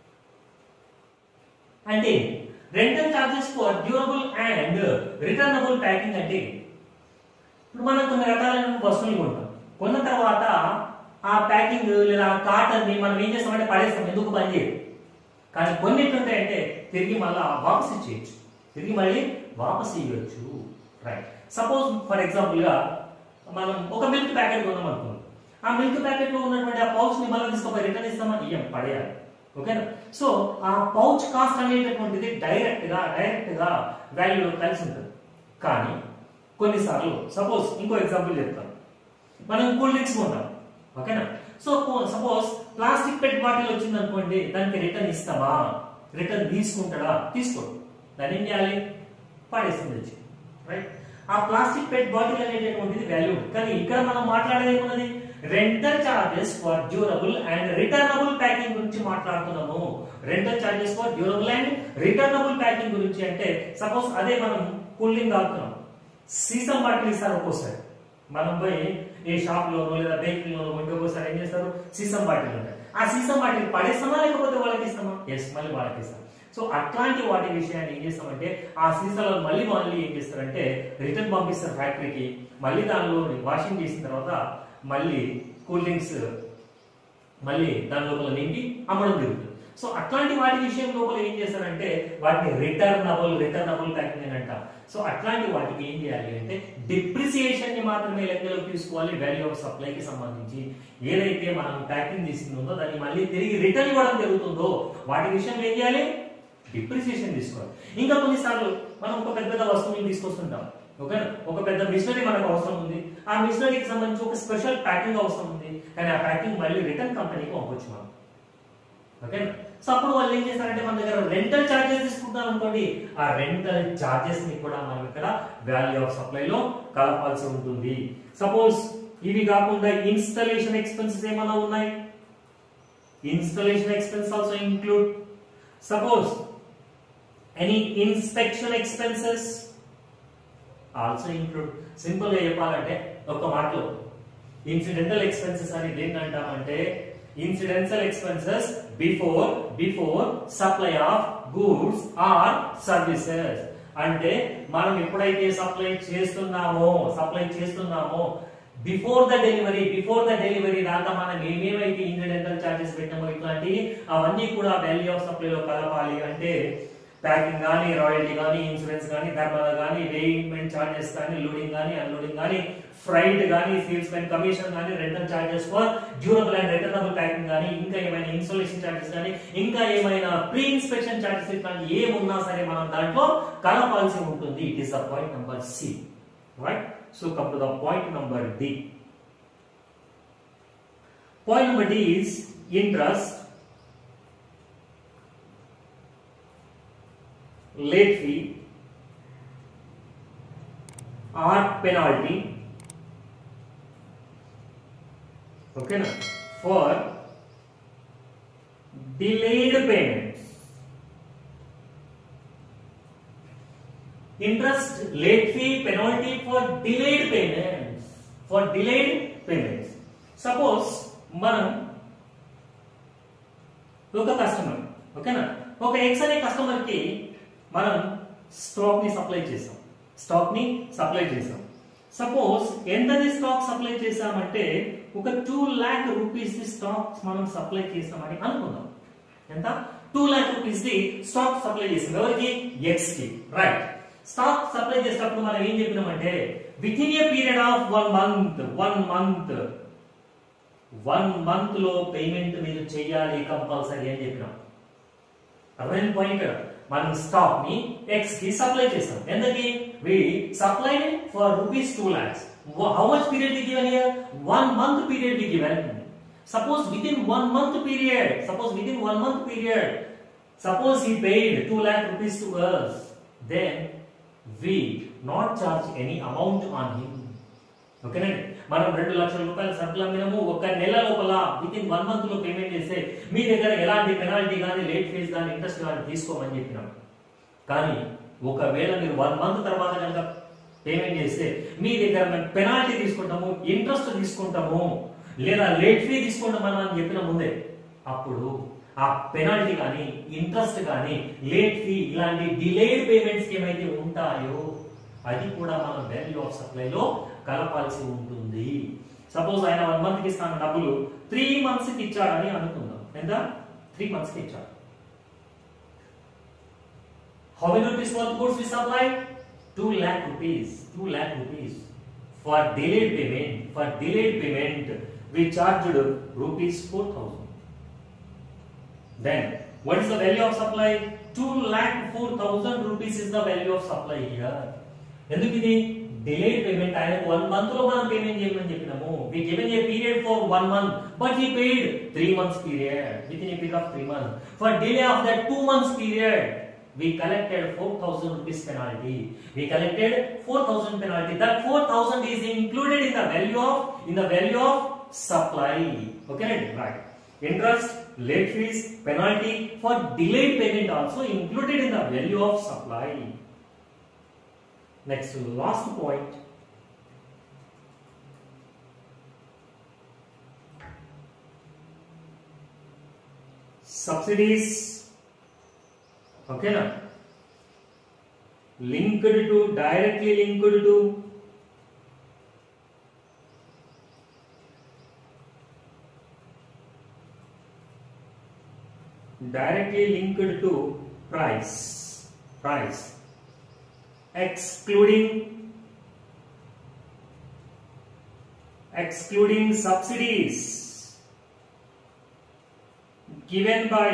అంటే rental charges for durable and returnable packing అంటే ఇప్పుడు మనం కొన్ని రకాలైన వస్తువులు కొంటాం కొన్న తర్వాత ఆ ప్యాకింగ్ లేదా ఆ కాటన్ ని మనం ఏం చేస్తామంటే పడేస్తాం ఎందుకు పని చేయదు కానీ కొన్నిట్లు ఉంటాయంటే తిరిగి మళ్ళీ వాపస్ ఇచ్చేయచ్చు తిరిగి మళ్ళీ వాపస్ ఇవ్వచ్చు రైట్ సపోజ్ ఫర్ ఎగ్జాంపుల్ గా మనం ఒక మిల్క్ ప్యాకెట్ కొన్నాం అనుకోండి ఆ మిల్క్ ప్యాకెట్ లో ఉన్నటువంటి ఆ పౌచ్ ని మళ్ళీ తీసుకుపోయి రిటర్న్ ఇస్తామా ఇయ్యం పడేయాలి ఓకేనా సో ఆ పౌచ్ కాస్ట్ అనేటటువంటిది డైరెక్ట్ గా డైరెక్ట్ గా వాల్యూలో కలిసి ఉంటుంది కానీ కొన్నిసార్లు సపోజ్ ఇంకో ఎగ్జాంపుల్ చెప్తాను మనం కూల్ డ్రింక్స్ కొంటాం ఓకేనా so suppose plastic pet bottle వచ్చింది అనుకోండి దానికి రిటర్న్ ఇస్తామా రిటర్న్ తీసుకుంటాడా తీసుకోడు దాన్ని ఏం చేయాలి పడేస్తుంది తెచ్చి రైట్ ఆ ప్లాస్టిక్ పెట్ బాటిల్ అనేటటువంటిది వాల్యూ కానీ ఇక్కడ మనం మాట్లాడేది ఏమున్నది rental charges for durable and returnable packing గురించి మాట్లాడుతున్నాము rental charges for durable and returnable packing గురించి అంటే సపోజ్ అదే మనం కూలింగ్ తాగుతున్నాం సీసం బాటిల్ ఇస్తారు ఒక్కోసారి మనం పోయి ఏ షాప్ లోనో లేదా బేకరీలోనో ఇంకొకసారి ఏం చేస్తారు సీసం బాటిల్ ఉంటాయి ఆ సీసం బాటిల్ పడేస్తామా లేకపోతే వాళ్ళకి ఇస్తామా ఎస్ మళ్ళీ వాళ్ళకి ఇస్తాం సో అట్లాంటి వాటి విషయాన్ని ఏం చేస్తామంటే ఆ సీసాలో మళ్ళీ మళ్ళీ ఏం చేస్తారంటే రిటర్న్ పంపిస్తారు ఫ్యాక్టరీకి మళ్ళీ దానిలో వాషింగ్ చేసిన తర్వాత మళ్ళీ కూల్ డ్రింక్స్ మళ్ళీ దాని లోపల నింపి అమ్మడం జరుగుతుంది సో అట్లాంటి వాటి విషయం లోపల ఏం చేస్తారంటే వాటిని రిటర్నబుల్ రిటర్నబుల్ ప్యాకింగ్ అని అంటాం సో అట్లాంటి వాటికి ఏం చేయాలి అంటే డిప్రిసియేషన్ ని మాత్రమే లెక్కలోకి తీసుకోవాలి వాల్యూ ఆఫ్ సప్లై కి సంబంధించి ఏదైతే మనం ప్యాకింగ్ తీసుకుందో దాన్ని మళ్ళీ తిరిగి రిటర్న్ ఇవ్వడం జరుగుతుందో వాటి విషయంలో ఏం చేయాలి డిప్రిసియేషన్ తీసుకోవాలి ఇంకా కొన్నిసార్లు మనం ఒక పెద్ద పెద్ద వస్తువులు తీసుకొస్తుంటాం ఓకే ఒక పెద్ద మిషనరీ మనకు అవసరం ఉంది ఆ మిషనరీకి సంబంధించి ఒక స్పెషల్ ప్యాకింగ్ అవసరం ఉంది కానీ ఆ ప్యాకింగ్ మళ్ళీ రిటర్న్ కంపెనీకి పంపొచ్చు మనం ఓకే సో అప్పుడు వాళ్ళు ఏం చేస్తారంటే మన దగ్గర రెంటల్ చార్జెస్ తీసుకుంటాం అనుకోండి ఆ రెంటల్ చార్జెస్ ని కూడా మనం ఇక్కడ వాల్యూ ఆఫ్ సప్లై లో కలపాల్సి ఉంటుంది సపోజ్ ఇవి కాకుండా ఇన్స్టలేషన్ ఎక్స్పెన్సెస్ ఏమైనా ఉన్నాయి installation expense also include suppose any inspection expenses also include simple గా చెప్పాలంటే ఒక మాటలో ఇన్సిడెంటల్ ఎక్స్పెన్సెస్ అని దేన్ని అంటామంటే incidental expenses before before supply of goods or services అంటే మనం ఎప్పుడైతే సప్లై చేస్తున్నామో సప్లై చేస్తున్నామో before the delivery before the delivery దాకా మనం ఏమేమైతే ఇన్సిడెంటల్ చార్జెస్ పెట్టామో ఇట్లాంటివి అవన్నీ కూడా వాల్యూ ఆఫ్ సప్లైలో కలపాలి అంటే ప్యాకింగ్ కానీ రాయల్టీ కానీ ఇన్సూరెన్స్ కానీ ధర్మాల కానీ వేయింగ్మెంట్ చార్జెస్ కానీ లోడింగ్ కానీ అన్లోడింగ్ కానీ ఫ్రైట్ కానీ సేల్స్ మెన్ కమిషన్ కానీ rental charges for durable and returnable packing కానీ ఇంకా ఏమైనా ఇన్స్టాలేషన్ చార్జెస్ కానీ ఇంకా ఏమైనా ప్రీ ఇన్స్పెక్షన్ చార్జెస్ ఇట్లాంటి ఏమున్నా సరే మనం దాంట్లో కలపాల్సి ఉంటుంది it is the point number C right so come to the point number D point number D is interest late fee or penalty okay na for delayed payments interest late fee penalty for delayed payments for delayed payments suppose మనం ఒక customer ఓకేనా ఒక X అనే customer కి మనం stock ని supply చేసాం stock ని సప్లై చేసాం సపోజ్ ఎంతది స్టాక్ సప్లై చేసామంటే ఒక two lakh rupees the stock మనం సప్లై చేసామని అనుకుందాం ఎంత two lakh rupees the stock supply చేసాం ఎవరికి ఎక్స్ కి రైట్ స్టాక్ సప్లై చేసేటప్పుడు మనం ఏం చెప్పినామంటే within a period of one month one month one month లో పేమెంట్ మీరు చేయాలి కంపల్సరీ అని చెప్పినాం అర్థమైన పాయింట్ మనం స్టాక్ ని ఎక్స్ కి సప్లై చేస్తాం ఎందుకని we supply for rupees two lakhs how much period we given here one month period we given suppose within one month period suppose within one month period suppose he paid 2 lakh rupees to us then we not charge any amount on him ఓకేనండి మనం రెండు లక్షల రూపాయల సరుకులు అమ్మినాము ఒక నెల లోపల within one month లో పేమెంట్ చేస్తే మీ దగ్గర ఎలాంటి పెనాల్టీ కానీ లేట్ ఫీజ్ కానీ ఇంట్రెస్ట్ కానీ తీసుకోమని చెప్పినాం కానీ ఒకవేళ మీరు వన్ మంత్ తర్వాత కనుక పేమెంట్ చేస్తే మీ దగ్గర మేము పెనాల్టీ తీసుకుంటాము ఇంట్రెస్ట్ తీసుకుంటాము లేదా లేట్ ఫీ తీసుకుంటామని అని చెప్పిన ముందే అప్పుడు ఆ పెనాల్టీ కానీ ఇంట్రెస్ట్ కానీ లేట్ ఫీ ఇలాంటి డిలేడ్ పేమెంట్స్ ఏమైతే ఉంటాయో అది కూడా మనం వాల్యూ ఆఫ్ సప్లైలో కలపాల్సి ఉంటుంది సపోజ్ ఆయన వన్ మంత్ కి ఇస్తాను డబ్బులు త్రీ మంత్స్ కి ఇచ్చాడని అనుకుందాం ఎంత త్రీ మంత్స్ కి ఇచ్చాడు How many rupees worth goods we supply? 2 lakh rupees. 2 lakh rupees. For delayed payment, for delayed payment, we charged rupees 4000. Then, what is the value of supply? 2 lakh 4000 rupees is the value of supply here. ఎందుకు ఇది delayed payment ఆయనకు one month లో మనం payment చేయమని చెప్పినాము we given a period for one month but he paid three months period within a period of three months for delay of that two months period we collected 4000 rupees penalty we collected 4000 penalty that 4000 is included in the value of in the value of supply okay right interest late fees penalty for delayed payment also included in the value of supply next last point subsidies ఓకేనా linked to directly linked to directly linked to price price excluding excluding subsidies given by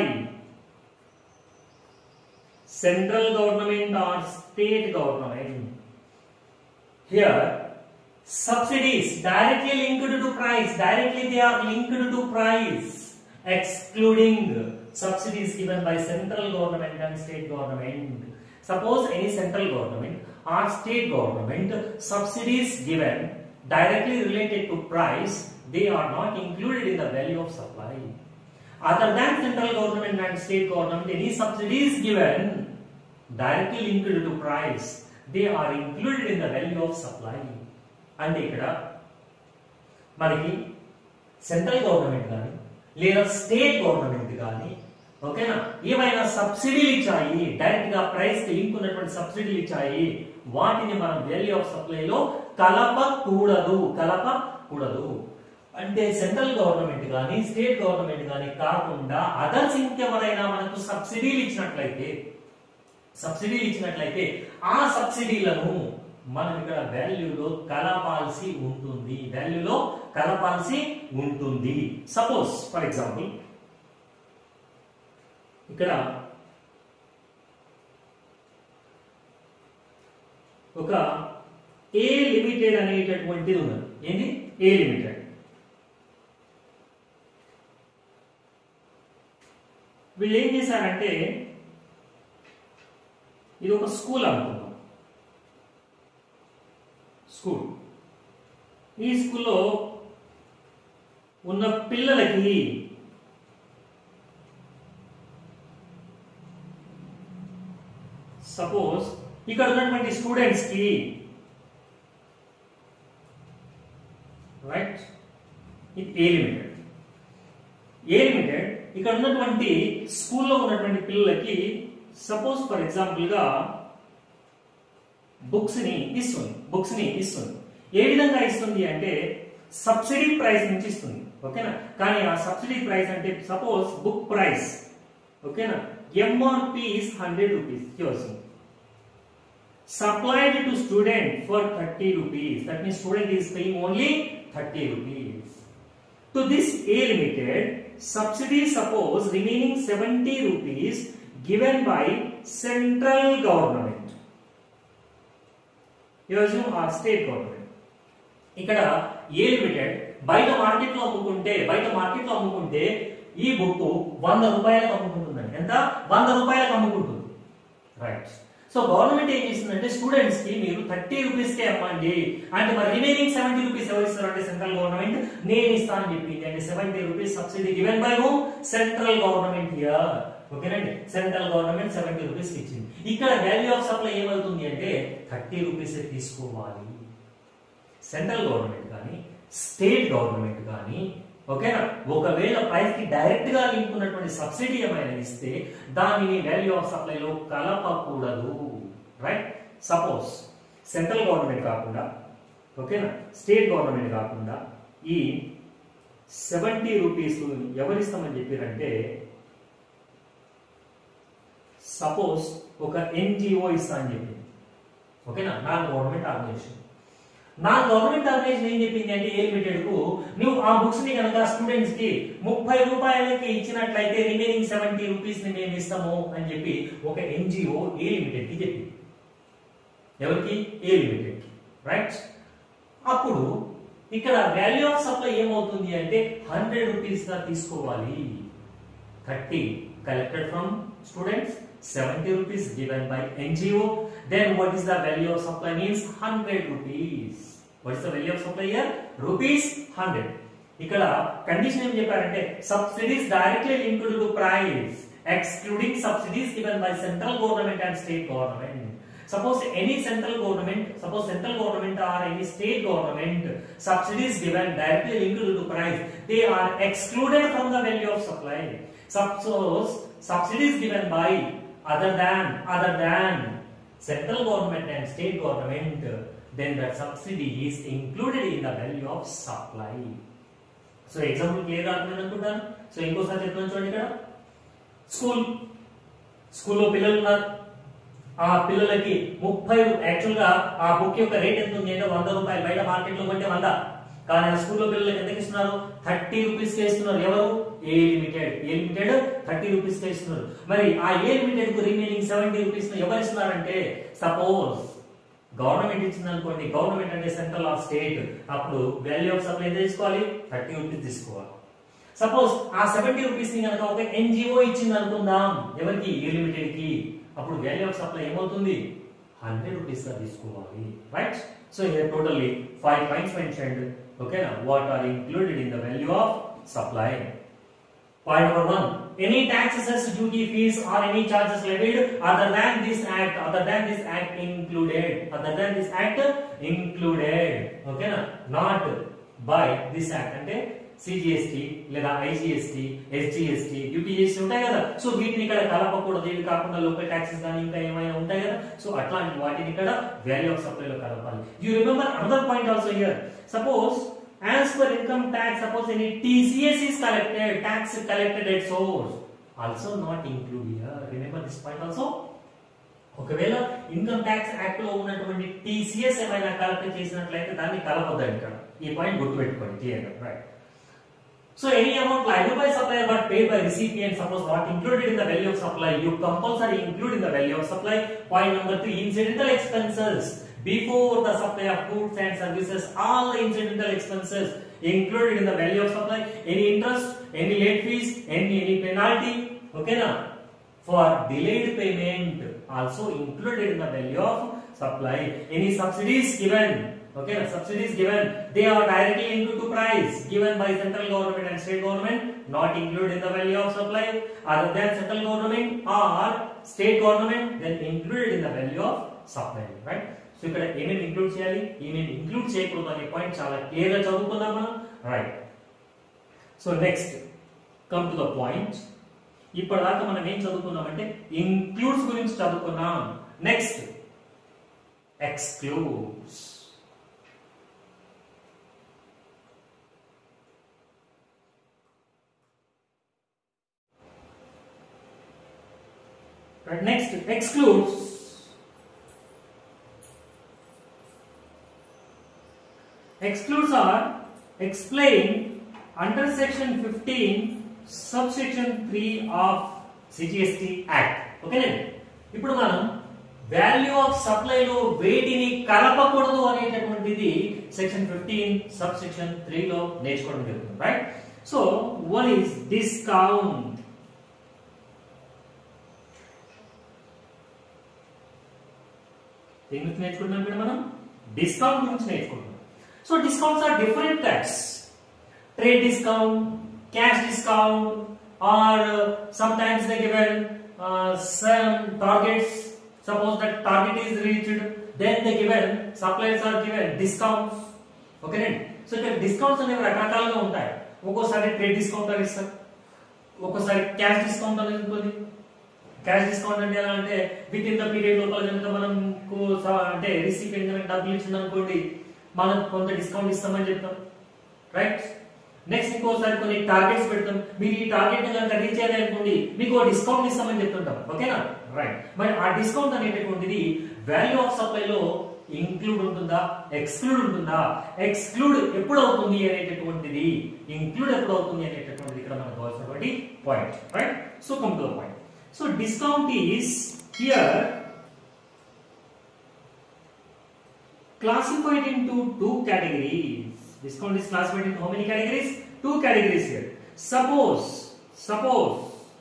central government or state government. Here, subsidies directly linked to price, directly they are linked to price, excluding subsidies given by central government and state government. Suppose any central government or state government subsidies given directly related to price, they are not included in the value of supply. Other than central government and state government, any subsidies given directly linked to price, they are included in the value of supply. అంటే ఇక్కడ మనకి central government కానీ లేదా state government కానీ ఓకేనా ఏమైనా సబ్సిడీలు ఇచ్చాయి డైరెక్ట్ గా ప్రైస్ కి లింక్ ఉన్నటువంటి సబ్సిడీలు ఇచ్చాయి వాటిని మనం వాల్యూ ఆఫ్ సప్లైలో కలపకూడదు కలపకూడదు అంటే సెంట్రల్ గవర్నమెంట్ కానీ స్టేట్ గవర్నమెంట్ కానీ కాకుండా అదర్స్ ఇంకెవరైనా మనకు సబ్సిడీలు ఇచ్చినట్లయితే సబ్సిడీలు ఇచ్చినట్లయితే ఆ సబ్సిడీలను మనం ఇక్కడ వాల్యూలో కలపాల్సి ఉంటుంది వాల్యూలో కలపాల్సి ఉంటుంది సపోజ్ ఫర్ ఎగ్జాంపుల్ ఇక్కడ ఒక ఏ లిమిటెడ్ అనేటటువంటిది ఉన్నది ఏంది ఏ లిమిటెడ్ వీళ్ళు ఏం చేశారంటే ఇది ఒక స్కూల్ అనుకుందాం స్కూల్ ఈ స్కూల్లో ఉన్న పిల్లలకి సపోజ్ ఇక్కడ ఉన్నటువంటి స్టూడెంట్స్ కి రైట్ ఇది ఏ లిమిటెడ్ ఏ లిమిటెడ్ ఇక్కడ ఉన్నటువంటి స్కూల్లో ఉన్నటువంటి పిల్లలకి సపోజ్ ఫర్ ఎగ్జాంపుల్ గా బుక్స్ ని ఇస్తుంది బుక్స్ ని ఇస్తుంది ఏ విధంగా ఇస్తుంది అంటే సబ్సిడీ ప్రైస్ నుంచి ఇస్తుంది ఓకేనా కానీ ఆ సబ్సిడీ ప్రైస్ అంటే సపోజ్ బుక్ ప్రైస్ ఓకేనా ఎంఆర్పి ఇస్ హండ్రెడ్ రూపీస్ వస్తుంది supplied to student for 30 rupees that means student is paying only 30 rupees to this a limited subsidy suppose remaining 70 rupees given by central government you assume our state government ఇక్కడ a limited బయట market లో అమ్ముకుంటే బయట market లో అమ్ముకుంటే ఈ book వంద రూపాయలకు అమ్ముకుంటుందండి ఎంత వంద రూపాయలకు అమ్ముకుంటుంది రైట్ సో గవర్నమెంట్ ఏం చేసిందంటే స్టూడెంట్స్ కి మీరు థర్టీ రూపీస్ కే అమ్మండి అంటే మరి రిమైనింగ్ సెవెంటీ రూపీస్ ఎవరు ఇస్తారు అంటే సెంట్రల్ గవర్నమెంట్ నేను ఇస్తానని చెప్పింది అంటే seventy rupees subsidy given by home central government year ఓకేనండి సెంట్రల్ గవర్నమెంట్ సెవెంటీ రూపీస్ ఇచ్చింది ఇక్కడ వాల్యూ ఆఫ్ సప్లై ఏమవుతుంది అంటే థర్టీ రూపీస్ తీసుకోవాలి సెంట్రల్ గవర్నమెంట్ కానీ స్టేట్ గవర్నమెంట్ కానీ ఓకేనా ఒకవేళ ప్రైస్ కి డైరెక్ట్ గా లింక్ ఉన్నటువంటి సబ్సిడీ ఏమైనా ఇస్తే దానిని వాల్యూ ఆఫ్ సప్లైలో కలపకూడదు రైట్ సపోజ్ సెంట్రల్ గవర్నమెంట్ కాకుండా ఓకేనా స్టేట్ గవర్నమెంట్ కాకుండా ఈ సెవెంటీ రూపీస్ ఎవరిస్తామని చెప్పారంటే సపోజ్ ఒక ఎన్జిఓ ఇస్తా అని చెప్పింది ఓకేనా నాన్ గవర్నమెంట్ ఆర్గనైజేషన్ నా గవర్నమెంట్ ఆర్గనైజేషన్ ఏం చెప్పింది అంటే ఏ లిమిటెడ్ కు నువ్వు ఆ బుక్స్ ని కనుక స్టూడెంట్స్ కి ముప్పై రూపాయలకి ఇచ్చినట్లయితే రిమైనింగ్ సెవెంటీ రూపీస్ ని మేము ఇస్తాము అని చెప్పి ఒక ఎన్జిఓ ఏ లిమిటెడ్ కి చెప్పింది ఎవరికి ఏ లిమిటెడ్ కి రైట్ అప్పుడు ఇక్కడ వాల్యూ ఆఫ్ సప్లై ఏమవుతుంది అంటే హండ్రెడ్ రూపీస్ గా తీసుకోవాలి thirty collected from students 70 rupees given by NGO then what is the value of supply means 100 rupees what is the value of supply here rupees 100 ఇక్కడ condition ఏం చెప్పారంటే subsidies directly linked to price excluding subsidies given by central government and state government suppose any central government suppose central government or any state government subsidies given directly linked to price they are excluded from the value of supply suppose subsidies given by other than other than central government and state government then that subsidy is included in the value of supply so example clear అవుతుంది అనుకుంటాను so ఇంకోసారి చెప్తాను చూడండి ఇక్కడ school స్కూల్లో పిల్లలు ఉన్నారు ఆ పిల్లలకి ముప్పై యాక్చువల్ గా ఆ బుక్ యొక్క రేట్ ఎంత ఉంది అంటే వంద రూపాయలు బయట మార్కెట్ లో కొంటే వంద కానీ ఆ స్కూల్లో పిల్లలకి ఎంత ఇస్తున్నారు థర్టీ రూపీస్ కి ఇస్తున్నారు ఎవరు A Limited A Limited thirty rupees కి ఇస్తున్నారు మరి ఆ ఏ లిమిటెడ్ కు రిమైనింగ్ సెవెంటీ రూపీస్ ఎవరు ఇస్తున్నారంటే సపోజ్ గవర్నమెంట్ ఇచ్చింది అనుకోండి గవర్నమెంట్ అంటే సెంట్రల్ ఆఫ్ స్టేట్ అప్పుడు వాల్యూ ఆఫ్ సప్లై ఎంత తీసుకోవాలి థర్టీ రూపీస్ తీసుకోవాలి సపోజ్ ఆ సెవెంటీ రూపీస్ ని కనుక ఒక ఎన్జిఓ ఇచ్చింది అనుకుందాం ఎవరికి ఏ లిమిటెడ్ కి అప్పుడు వాల్యూ ఆఫ్ సప్లై ఏమవుతుంది హండ్రెడ్ రూపీస్ గా తీసుకోవాలి right so here totally five points mentioned ఓకేనా what are included in the value of supply Point number one. Any taxes, duty, fees, or any charges levied other than this act, other than this act included, other than this act included, okay na? Not by this act అంటే CGST లేదా IGST SGST duty చేసి ఉంటాయి కదా so వీటిని ఇక్కడ కలపకూడదు ఇవి కాకుండా లోకల్ ట్యాక్సెస్ కానీ ఇంకా ఏమైనా ఉంటాయి కదా సో అట్లాంటి వాటిని ఇక్కడ వాల్యూ ఆఫ్ సప్లైలో కలపాలి you remember another point also here suppose as per income tax suppose any tcs is collected tax collected at source also not include here remember this point also ఒకవేళ income tax act లో ఉన్నటువంటి TCS ఏమైనా collect చేసినట్లయితే దాన్ని కలపొద్దండి ఇక్కడ ఈ point గుర్తుపెట్టుకోండి clear గా right So any amount liable by supplier but paid by recipient suppose not included in the value of supply you compulsory include in the value of supply. Point number three incidental expenses before the supply of goods and services all the incidental expenses included in the value of supply any interest any late fees any any penalty okay now for delayed payment also included in the value of supply. Any subsidies given, okay, subsidies given, they are directly linked to price given by central government and state government, not included in the value of supply. Other than central government or state government, then included in the value of supply, right? So ఇక్కడ ఏమేమి include చేయాలి ఏమేమి include చేయకూడదు అనే point చాలా clear గా చదువుకుందాం మనం right so next come to the point ఇప్పటిదాకా మనం ఏం చదువుకున్నామంటే ఇంక్లూడ్స్ గురించి చదువుకున్నాం next excludes Right, next excludes excludes are explained under section 15 subsection 3 of CGST Act ఓకేనండి ఇప్పుడు మనం వాల్యూ ఆఫ్ సప్లై లో వేటిని కలపకూడదు అనేటటువంటిది section fifteen sub section three లో నేర్చుకోవడం జరుగుతుంది right so one is discount దేని గురించి నేర్చుకుంటున్నాం ఇక్కడ మనం డిస్కౌంట్ గురించి నేర్చుకుంటున్నాం so discounts are different types trade discount cash discount or sometimes they given some targets suppose that target is reached then they given supplies or given discounts ఓకేనండి so ఇక్కడ discounts అనేవి రకరకాలుగా ఉంటాయి ఒక్కోసారి trade discount అని ఇస్తారు ఒక్కోసారి cash discount అనేది ఉంటుంది క్యాష్ డిస్కౌంట్ అంటే ఎలా అంటే విత్ ఇన్ ద పీరియడ్ లోపల కనుక మనం అంటే రిసిపియంట్ కనుక డబ్బులు ఇచ్చింది అనుకోండి మనం కొంత డిస్కౌంట్ ఇస్తామని చెప్తాం రైట్ నెక్స్ట్ ఇంకోసారి కొన్ని టార్గెట్స్ పెడతాం మీరు ఈ టార్గెట్ కనుక రీచ్ అయ్యారు అనుకోండి మీకు డిస్కౌంట్ ఇస్తామని చెప్తుంటాం ఓకేనా రైట్ మరి ఆ డిస్కౌంట్ అనేటటువంటిది వాల్యూ ఆఫ్ సప్లై లో ఇంక్లూడ్ ఉంటుందా ఎక్స్క్లూడ్ ఉంటుందా ఎక్స్క్లూడ్ ఎప్పుడు అవుతుంది అనేటటువంటిది ఇంక్లూడ్ ఎప్పుడు అవుతుంది అనేటటువంటిది ఇక్కడ మనకు కావాల్సినటువంటి point right so come to the point So discount is here classified into two categories. Discount is classified into how many categories? Two categories here. Suppose, suppose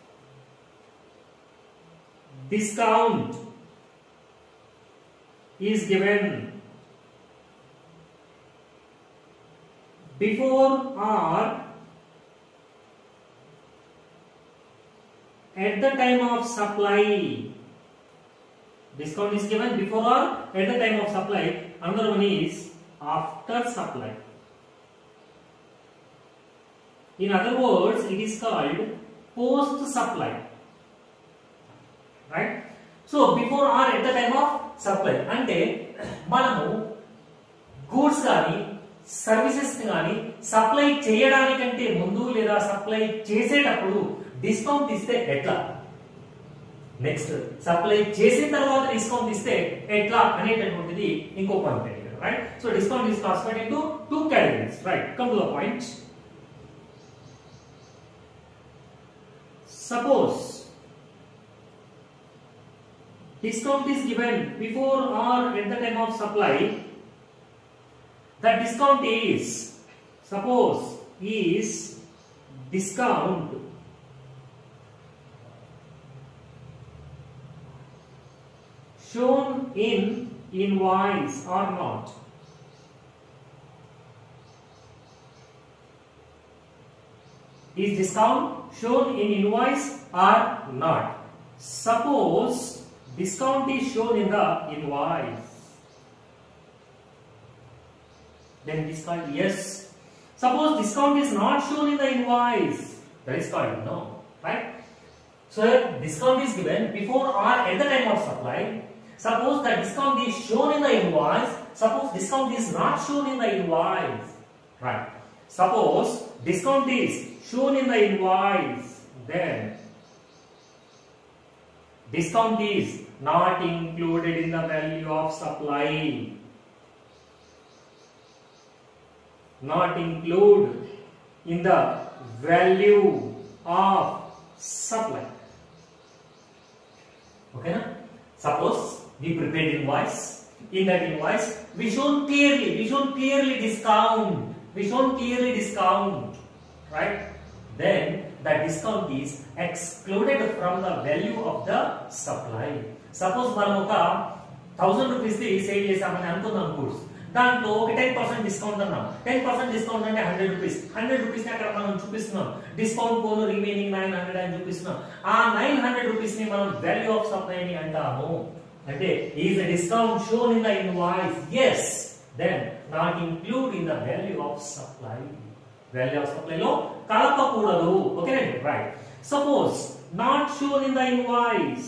discount is given before or at the time of supply discount is given before or at the time of supply another one is after supply in other words it is called post supply right so before or at the time of supply అంటే మనము goods కానీ services కానీ supply చేయడానికంటే ముందు లేదా supply చేసేటప్పుడు discount ఇస్తే ఎట్లా next supply చేసిన తర్వాత డిస్కౌంట్ ఇస్తే ఎట్లా అనేటటువంటిది ఇంకో point right so discount is classified into two categories right come to the point suppose discount is given before or at the time of supply the discount is suppose is discount shown in invoice or not is discount shown in invoice or not suppose discount is shown in the invoice then it is called yes suppose discount is not shown in the invoice that is called no right so discount is given before or at the time of supply suppose the discount is shown in the invoice suppose discount is not shown in the invoice right suppose discount is shown in the invoice then discount is not included in the value of supply not include in the value of supply okay na? suppose we prepared invoice in that invoice we shown clearly we shown clearly discount we shown clearly discount right then the discount is excluded from the value of the supply suppose మనం ఒక thousand rupees the sale చేసామని అనుకుందాం goods దాంట్లో ఒక ten percent discount అన్నాం ten percent discount అంటే hundred rupees hundred rupees ని అక్కడ మనం చూపిస్తున్నాం డిస్కౌంట్ పోను రిమైనింగ్ నైన్ హండ్రెడ్ అని చూపిస్తున్నాం ఆ నైన్ హండ్రెడ్ రూపీస్ ని మనం వాల్యూ ఆఫ్ సప్లై అని అంటాము అంటే is the discount shown in the invoice yes then not include in the value of supply value of supply లో కలపకూడదు ఓకేనండి right suppose not shown in the invoice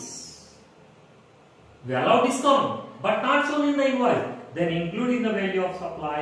we allow discount but not shown in the invoice then include in the value of supply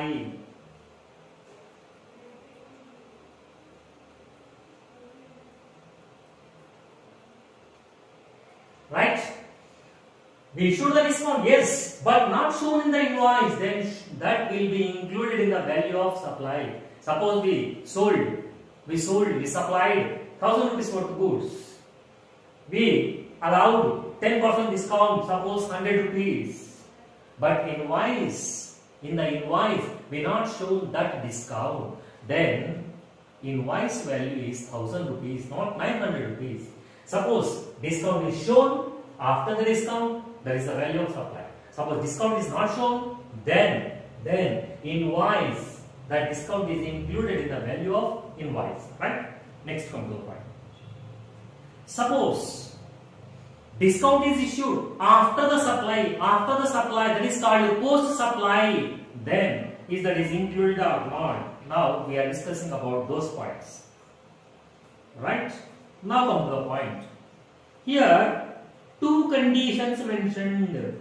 right we issued the discount yes but not shown in the invoice then sh- that will be included in the value of supply suppose we sold we sold we supplied 1000 rupees worth of goods we allowed 10% discount, suppose 100 rupees. But invoice, in the invoice, we not show that discount. Then invoice value is 1000 rupees, not 900 rupees. Suppose discount is shown, after the discount, there is the value of supply. Suppose discount is not shown, then, then invoice, that discount is included in the value of invoice, right? Next come to the point. Suppose discount is issued after the supply after the supply that is called post supply then is that is included or not now we are discussing about those points right now come to the point here two conditions mentioned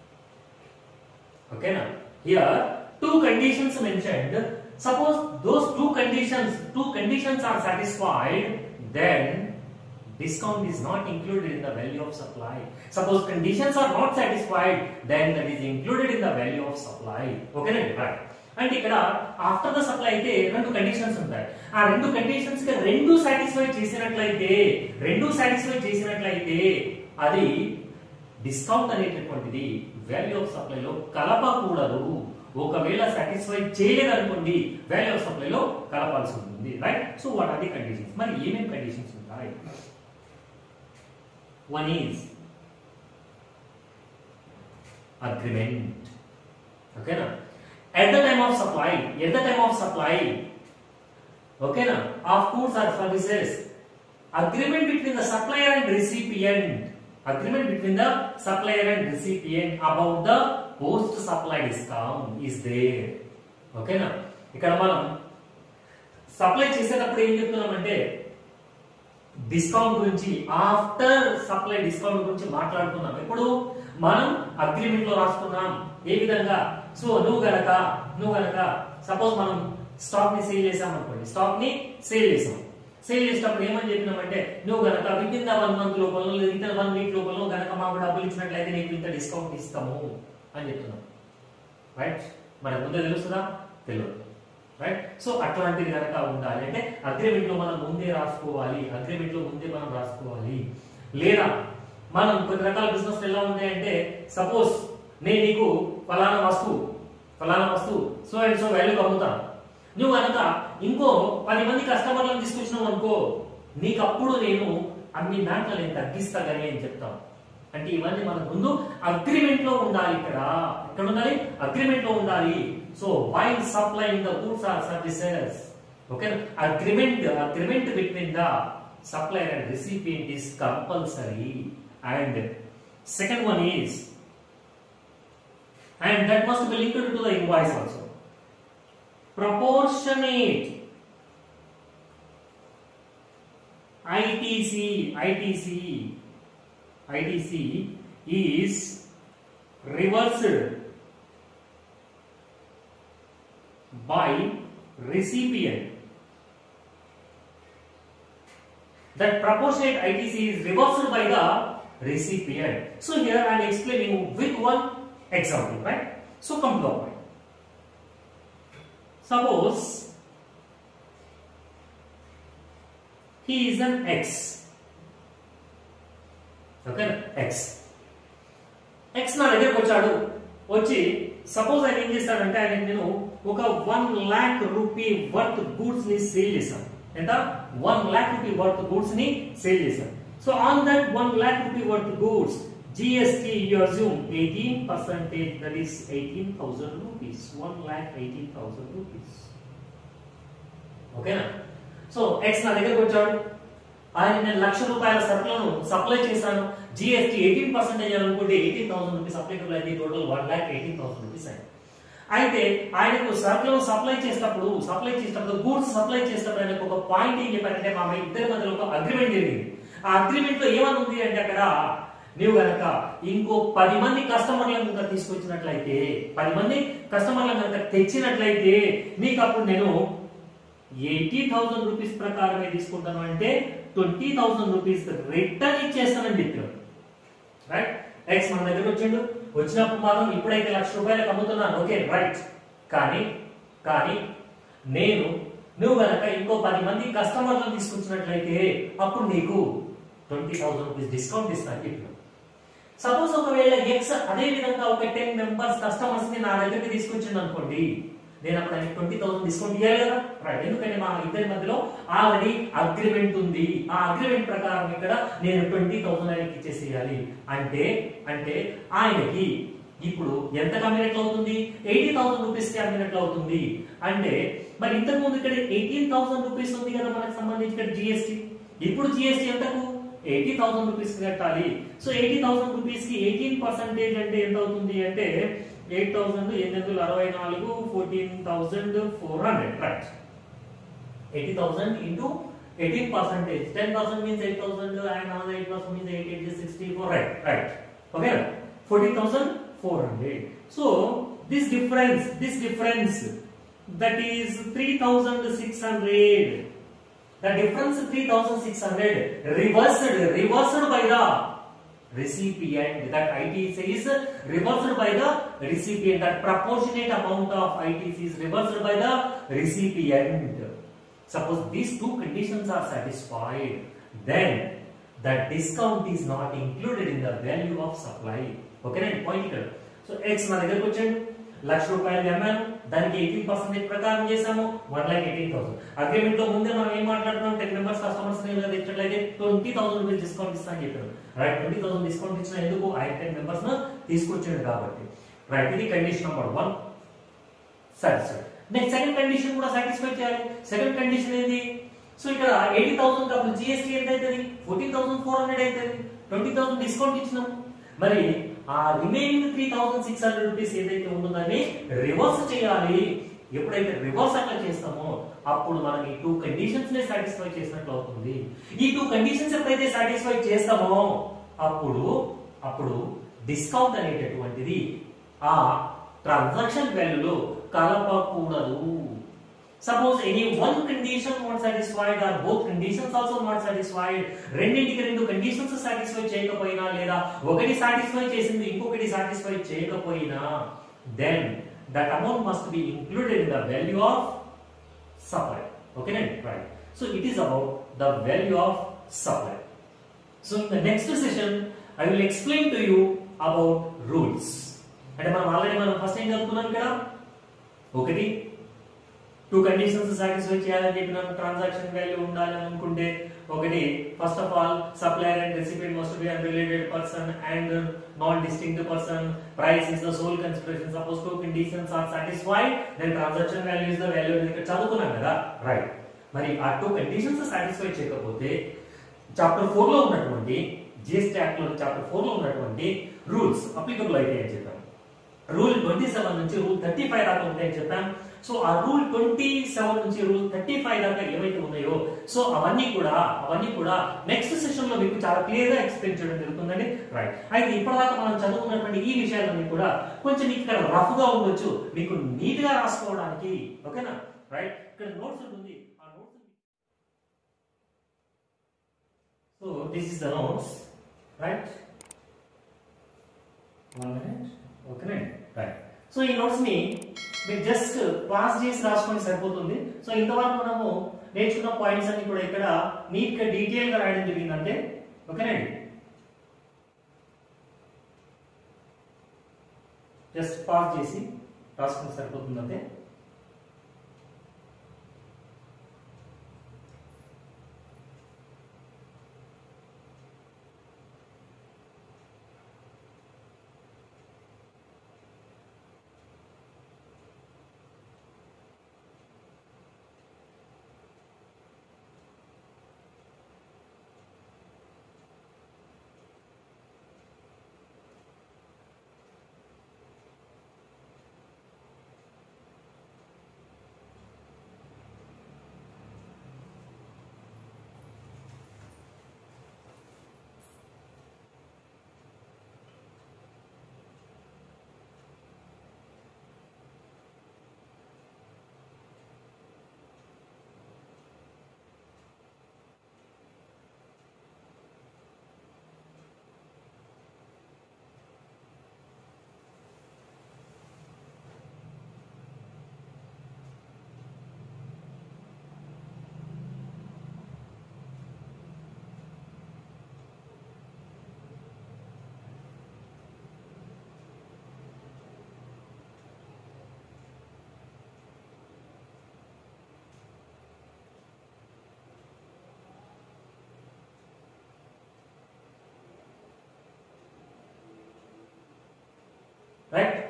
okay now here two conditions mentioned suppose those two conditions two conditions are satisfied then discount is not included in the value of supply. Suppose conditions are not satisfied, then that is included in the value of supply. Okay, right? అంటే ఇక్కడ after the supply అయితే రెండు conditions ఉంటాయి ఆ రెండు conditions కి రెండు satisfy చేసినట్లయితే రెండు సాటిస్ఫై చేసినట్లయితే అది డిస్కౌంట్ అనేటటువంటిది వాల్యూ ఆఫ్ సప్లైలో కలపకూడదు ఒకవేళ సాటిస్ఫై చేయలేదనుకోండి వాల్యూ ఆఫ్ సప్లైలో కలపాల్సి ఉంటుంది right so what are the conditions మరి ఏమేమి కండిషన్స్ ఉంటాయి One is agreement. Okay na? At the time of supply, at the time of supply, okay na? Of goods or services, agreement between the supplier and recipient, agreement between the supplier and recipient about the post supply discount is there. Okay na? ఇక్కడ మనం supply చేసేటప్పుడు ఏం చెప్తున్నామంటే discount గురించి after supply discount గురించి మాట్లాడుతున్నాం ఇప్పుడు మనం అగ్రిమెంట్ లో రాసుకున్నాం ఏ విధంగా సో నువ్వు గనక నువ్వు గనక సపోజ్ మనం స్టాక్ ని సేల్ చేసాం అనుకోండి స్టాక్ ని సేల్ చేసాం సేల్ చేసినప్పుడు ఏమని చెప్పినామంటే నువ్వు గనక within the one month లోపల విత్ ఇన్ వన్ వీక్ లోపల గనక మాకు డబ్బులు ఇచ్చినట్లయితే నీకు ఇంత డిస్కౌంట్ ఇస్తాము అని చెప్తున్నాం రైట్ మనకు ముందే తెలుస్తుందా తెలియదు రైట్ సో అట్లాంటిది కనుక ఉండాలి అంటే అగ్రిమెంట్ లో మనం ముందే రాసుకోవాలి అగ్రిమెంట్ లో ముందే మనం రాసుకోవాలి లేదా మనం కొన్ని రకాల బిజినెస్ ఎలా ఉంటాయంటే సపోజ్ నేను నీకు ఫలానా వస్తువు ఫలానా వస్తువు సో అండ్ సో వాల్యూకి అమ్ముతాను నువ్వు కనుక ఇంకో పది మంది కస్టమర్లను తీసుకొచ్చినావు అనుకో నీకు అప్పుడు నేను అన్ని దాంట్లో నేను తగ్గిస్తా కానీ అని చెప్తాను అంటే ఇవన్నీ మన ముందు అగ్రిమెంట్ లో ఉండాలి ఇక్కడ ఎక్కడ ఉండాలి అగ్రిమెంట్ లో ఉండాలి so while supplying the goods or services okay agreement agreement between the supplier and recipient is compulsory and second one is and that must be linked to the invoice also proportionate ITC ITC ITC is reversed by recipient. That proportionate ITC is reversed by the recipient. So here I am explaining with one example, right? So come to the point. Suppose he is an X. Okay X X నా దగ్గరకు వచ్చాడు వచ్చి suppose ఆయన ఏం చేస్తాడంటే ఆయన నేను ఒక one lakh rupee worth goods ని సేల్ చేశాను ఎంత one lakh rupee worth goods ని సేల్ చేశాను so on that one lakh rupee worth goods GST you assume 18 percentage that is 18,000 rupees 1 lakh 18,000 rupees ఓకేనా సో ఎక్స్ నా దగ్గరకు వచ్చాడు ఆయన నేను లక్ష రూపాయల సరుకులను సప్లై చేశాను జిఎస్టీ ఎయిటీన్ పర్సెంటేజ్ అనుకుంటే ఎయిటీన్ థౌసండ్ రూపీస్ అప్లికబుల్ అయితే total one lakh eighteen thousand rupees అయింది అయితే ఆయనకు సరుకులను సప్లై చేసేటప్పుడు సప్లై చేసేటప్పుడు గూడ్స్ సప్లై చేసేటప్పుడు ఆయనకు ఒక పాయింట్ ఏం చెప్పారంటే మా ఇద్దరి మధ్యలో ఒక అగ్రిమెంట్ జరిగింది ఆ అగ్రిమెంట్ లో ఏమని ఉంది అంటే అక్కడ నీవు గనక ఇంకో పది మంది కస్టమర్లను కనుక తీసుకొచ్చినట్లయితే పది మంది కస్టమర్లను కనుక తెచ్చినట్లయితే నీకు అప్పుడు నేను ఎయిటీ థౌసండ్ రూపీస్ ప్రకారమే తీసుకుంటాను అంటే ట్వంటీ థౌసండ్ రూపీస్ రిటర్న్ ఇచ్చేస్తానని చెప్పాడు రైట్ ఎక్స్ మన దగ్గర వచ్చిండు వచ్చినప్పుడు మాత్రం ఇప్పుడైతే లక్ష రూపాయలకు అమ్ముతున్నాను ఓకే రైట్ కానీ కానీ నేను నువ్వు గనక ఇంకో పది మంది కస్టమర్లను తీసుకొచ్చినట్లయితే అప్పుడు నీకు ట్వంటీ థౌసండ్ రూపీస్ డిస్కౌంట్ ఇస్తాను చెప్పాను సపోజ్ ఒకవేళ ఎక్స్ అదే విధంగా ఒక టెన్ మెంబర్స్ కస్టమర్స్ ని నా దగ్గరికి తీసుకొచ్చింది అనుకోండి నేను అప్పుడు ఆయనకి ట్వంటీ థౌసండ్ డిస్కౌంట్ ఇవ్వాలి కదా రైట్ ఎందుకంటే మా ఇద్దరి మధ్యలో ఆల్రెడీ అగ్రిమెంట్ ఉంది ఆ అగ్రిమెంట్ ప్రకారం ఇక్కడ నేను ట్వంటీ థౌసండ్ ఆయనకి ఇచ్చేసేయాలి అంటే అంటే ఆయనకి ఇప్పుడు ఎంత అమ్మినట్లు అవుతుంది ఎయిటీ థౌసండ్ రూపీస్ కి అమ్మినట్లు అవుతుంది అంటే మరి ఇంతకు ముందు ఇక్కడ ఎయిటీన్ థౌసండ్ రూపీస్ ఉంది కదా మనకు సంబంధించి ఇక్కడ జిఎస్టీ ఇప్పుడు జిఎస్టీ ఎంతకు ఎయిటీ థౌసండ్ రూపీస్ కట్టాలి సో ఎయిటీ థౌసండ్ రూపీస్ కి ఎయిటీన్ పర్సెంటేజ్ అంటే ఎంత అవుతుంది అంటే ఎయిట్ థౌసండ్ ఎనిమిది వందల అరవై నాలుగు fourteen thousand four hundred right eighty thousand into eighteen percentage ten percent means eight thousand and another eight percent means eight eight sixty four right right okay fourteen thousand four hundred so this difference this difference that is three thousand six hundred The difference 3600 reversed reversed by the recipient that ITC is reversed by the recipient that proportionate amount of ITC is reversed by the recipient suppose these two conditions are satisfied then the discount is not included in the value of supply okay right point ఇక్కడ so x మన దగ్గరకు వచ్చాడు లక్ష రూపాయలు అమ్మాను దానికి eighteen percentage ప్రకారం చేసాము one lakh eighteen thousand agreement లో ముందే మనం ఏం మాట్లాడుతున్నాం టెన్ మెంబర్స్ కస్టమర్స్ తెచ్చినట్లయితే ట్వంటీ థౌసండ్ రూపీస్ డిస్కౌంట్ ఇస్తా అని చెప్పారు రైట్ ట్వంటీ థౌసండ్ డిస్కౌంట్ ఇచ్చిన ఎందుకు ఆయన టెన్ మెంబర్స్ తీసుకొచ్చాడు కాబట్టి రైట్ ఇది condition number one satisfied next second condition కూడా సాటిస్ఫై చేయాలి సెకండ్ కండిషన్ ఏంది సో ఇక్కడ ఎయిటీ థౌసండ్ అప్పుడు జిఎస్టీ ఎంత అవుతుంది ఫోర్టీన్ థౌసండ్ ఫోర్ హండ్రెడ్ అవుతుంది ట్వంటీ థౌసండ్ డిస్కౌంట్ ఇచ్చినాం మరి ఆ remaining three thousand six hundred rupees ఏదైతే ఉంటుందని రివర్స్ చేయాలి ఎప్పుడైతే రివర్స్ అట్లా చేస్తామో అప్పుడు మనం ఈ టూ కండిషన్స్ ని సాటిస్ఫై చేసినట్లు అవుతుంది ఈ టూ కండిషన్స్ ఎప్పుడైతే సాటిస్ఫై చేస్తామో అప్పుడు అప్పుడు డిస్కౌంట్ అనేటటువంటిది ఆ ట్రాన్సాక్షన్ వాల్యూలో కలపకూడదు suppose any one condition not satisfied or both conditions also not satisfied రెండింటికి రెండు కండిషన్స్ సాటిస్ఫై చేయకపోయినా లేదా ఒకటి సాటిస్ఫై చేసింది ఇంకొకటి సాటిస్ఫై చేయకపోయినా then that amount must be included in the value of supply ఓకేనా right so it is about the value of supply so in the next session I will explain to you about rules అంటే మనం already మనం first ఏం చదువుకున్నాం ఇక్కడ ఒకటి two conditions satisfy చేయాలని చెప్పిన ట్రాన్సాక్షన్ వాల్యూ ఉండాలని అనుకుంటే ఒకటి first of all supplier and recipient must be unrelated person and non distinct person price is the sole consideration suppose two conditions are satisfied then transaction value is the value ఇక్కడ చదువుకున్నాం కదా right మరి ఆ two conditions satisfy చేయకపోతే chapter four లో ఉన్నటువంటి GST act లో chapter four లో ఉన్నటువంటి రూల్స్ అప్లికబుల్ అయితే అని చెప్పాను రూల్ ట్వంటీ సెవెన్ నుంచి రూల్ థర్టీ ఫైవ్ దాకా ఉంటాయని చెప్పాను సో ఆ రూల్ ట్వంటీ సెవెన్ నుంచి రూల్ థర్టీ ఫైవ్ దాకా ఏవైతే ఉన్నాయో సో అవన్నీ కూడా అవన్నీ కూడా నెక్స్ట్ సెషన్ లో మీకు చాలా క్లియర్ గా ఎక్స్ప్లెయిన్ చేయడం జరుగుతుందండి రైట్ అయితే ఇప్పటిదాకా మనం చదువుకున్నటువంటి ఈ విషయాలన్నీ కూడా కొంచెం మీకు ఇక్కడ రఫ్ గా ఉండొచ్చు మీకు నీట్ గా రాసుకోవడానికి ఓకేనా రైట్ ఇక్కడ నోట్స్ ఉంటుంది ఆ notes so this is the notes right one minute ఓకేనా రైట్ సో ఈ నోట్స్ ని మీరు జస్ట్ పాస్ చేసి రాసుకొని సరిపోతుంది సో ఇంతవరకు మనము నేర్చుకున్న పాయింట్స్ అన్ని కూడా ఇక్కడ నీట్ గా డీటెయిల్ గా రాయడం జరిగిందంటే ఓకేనండి జస్ట్ పాస్ చేసి రాసుకుంటే సరిపోతుంది అంతే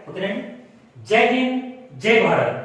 ఓకేనండి జై హింద్ జై భారత్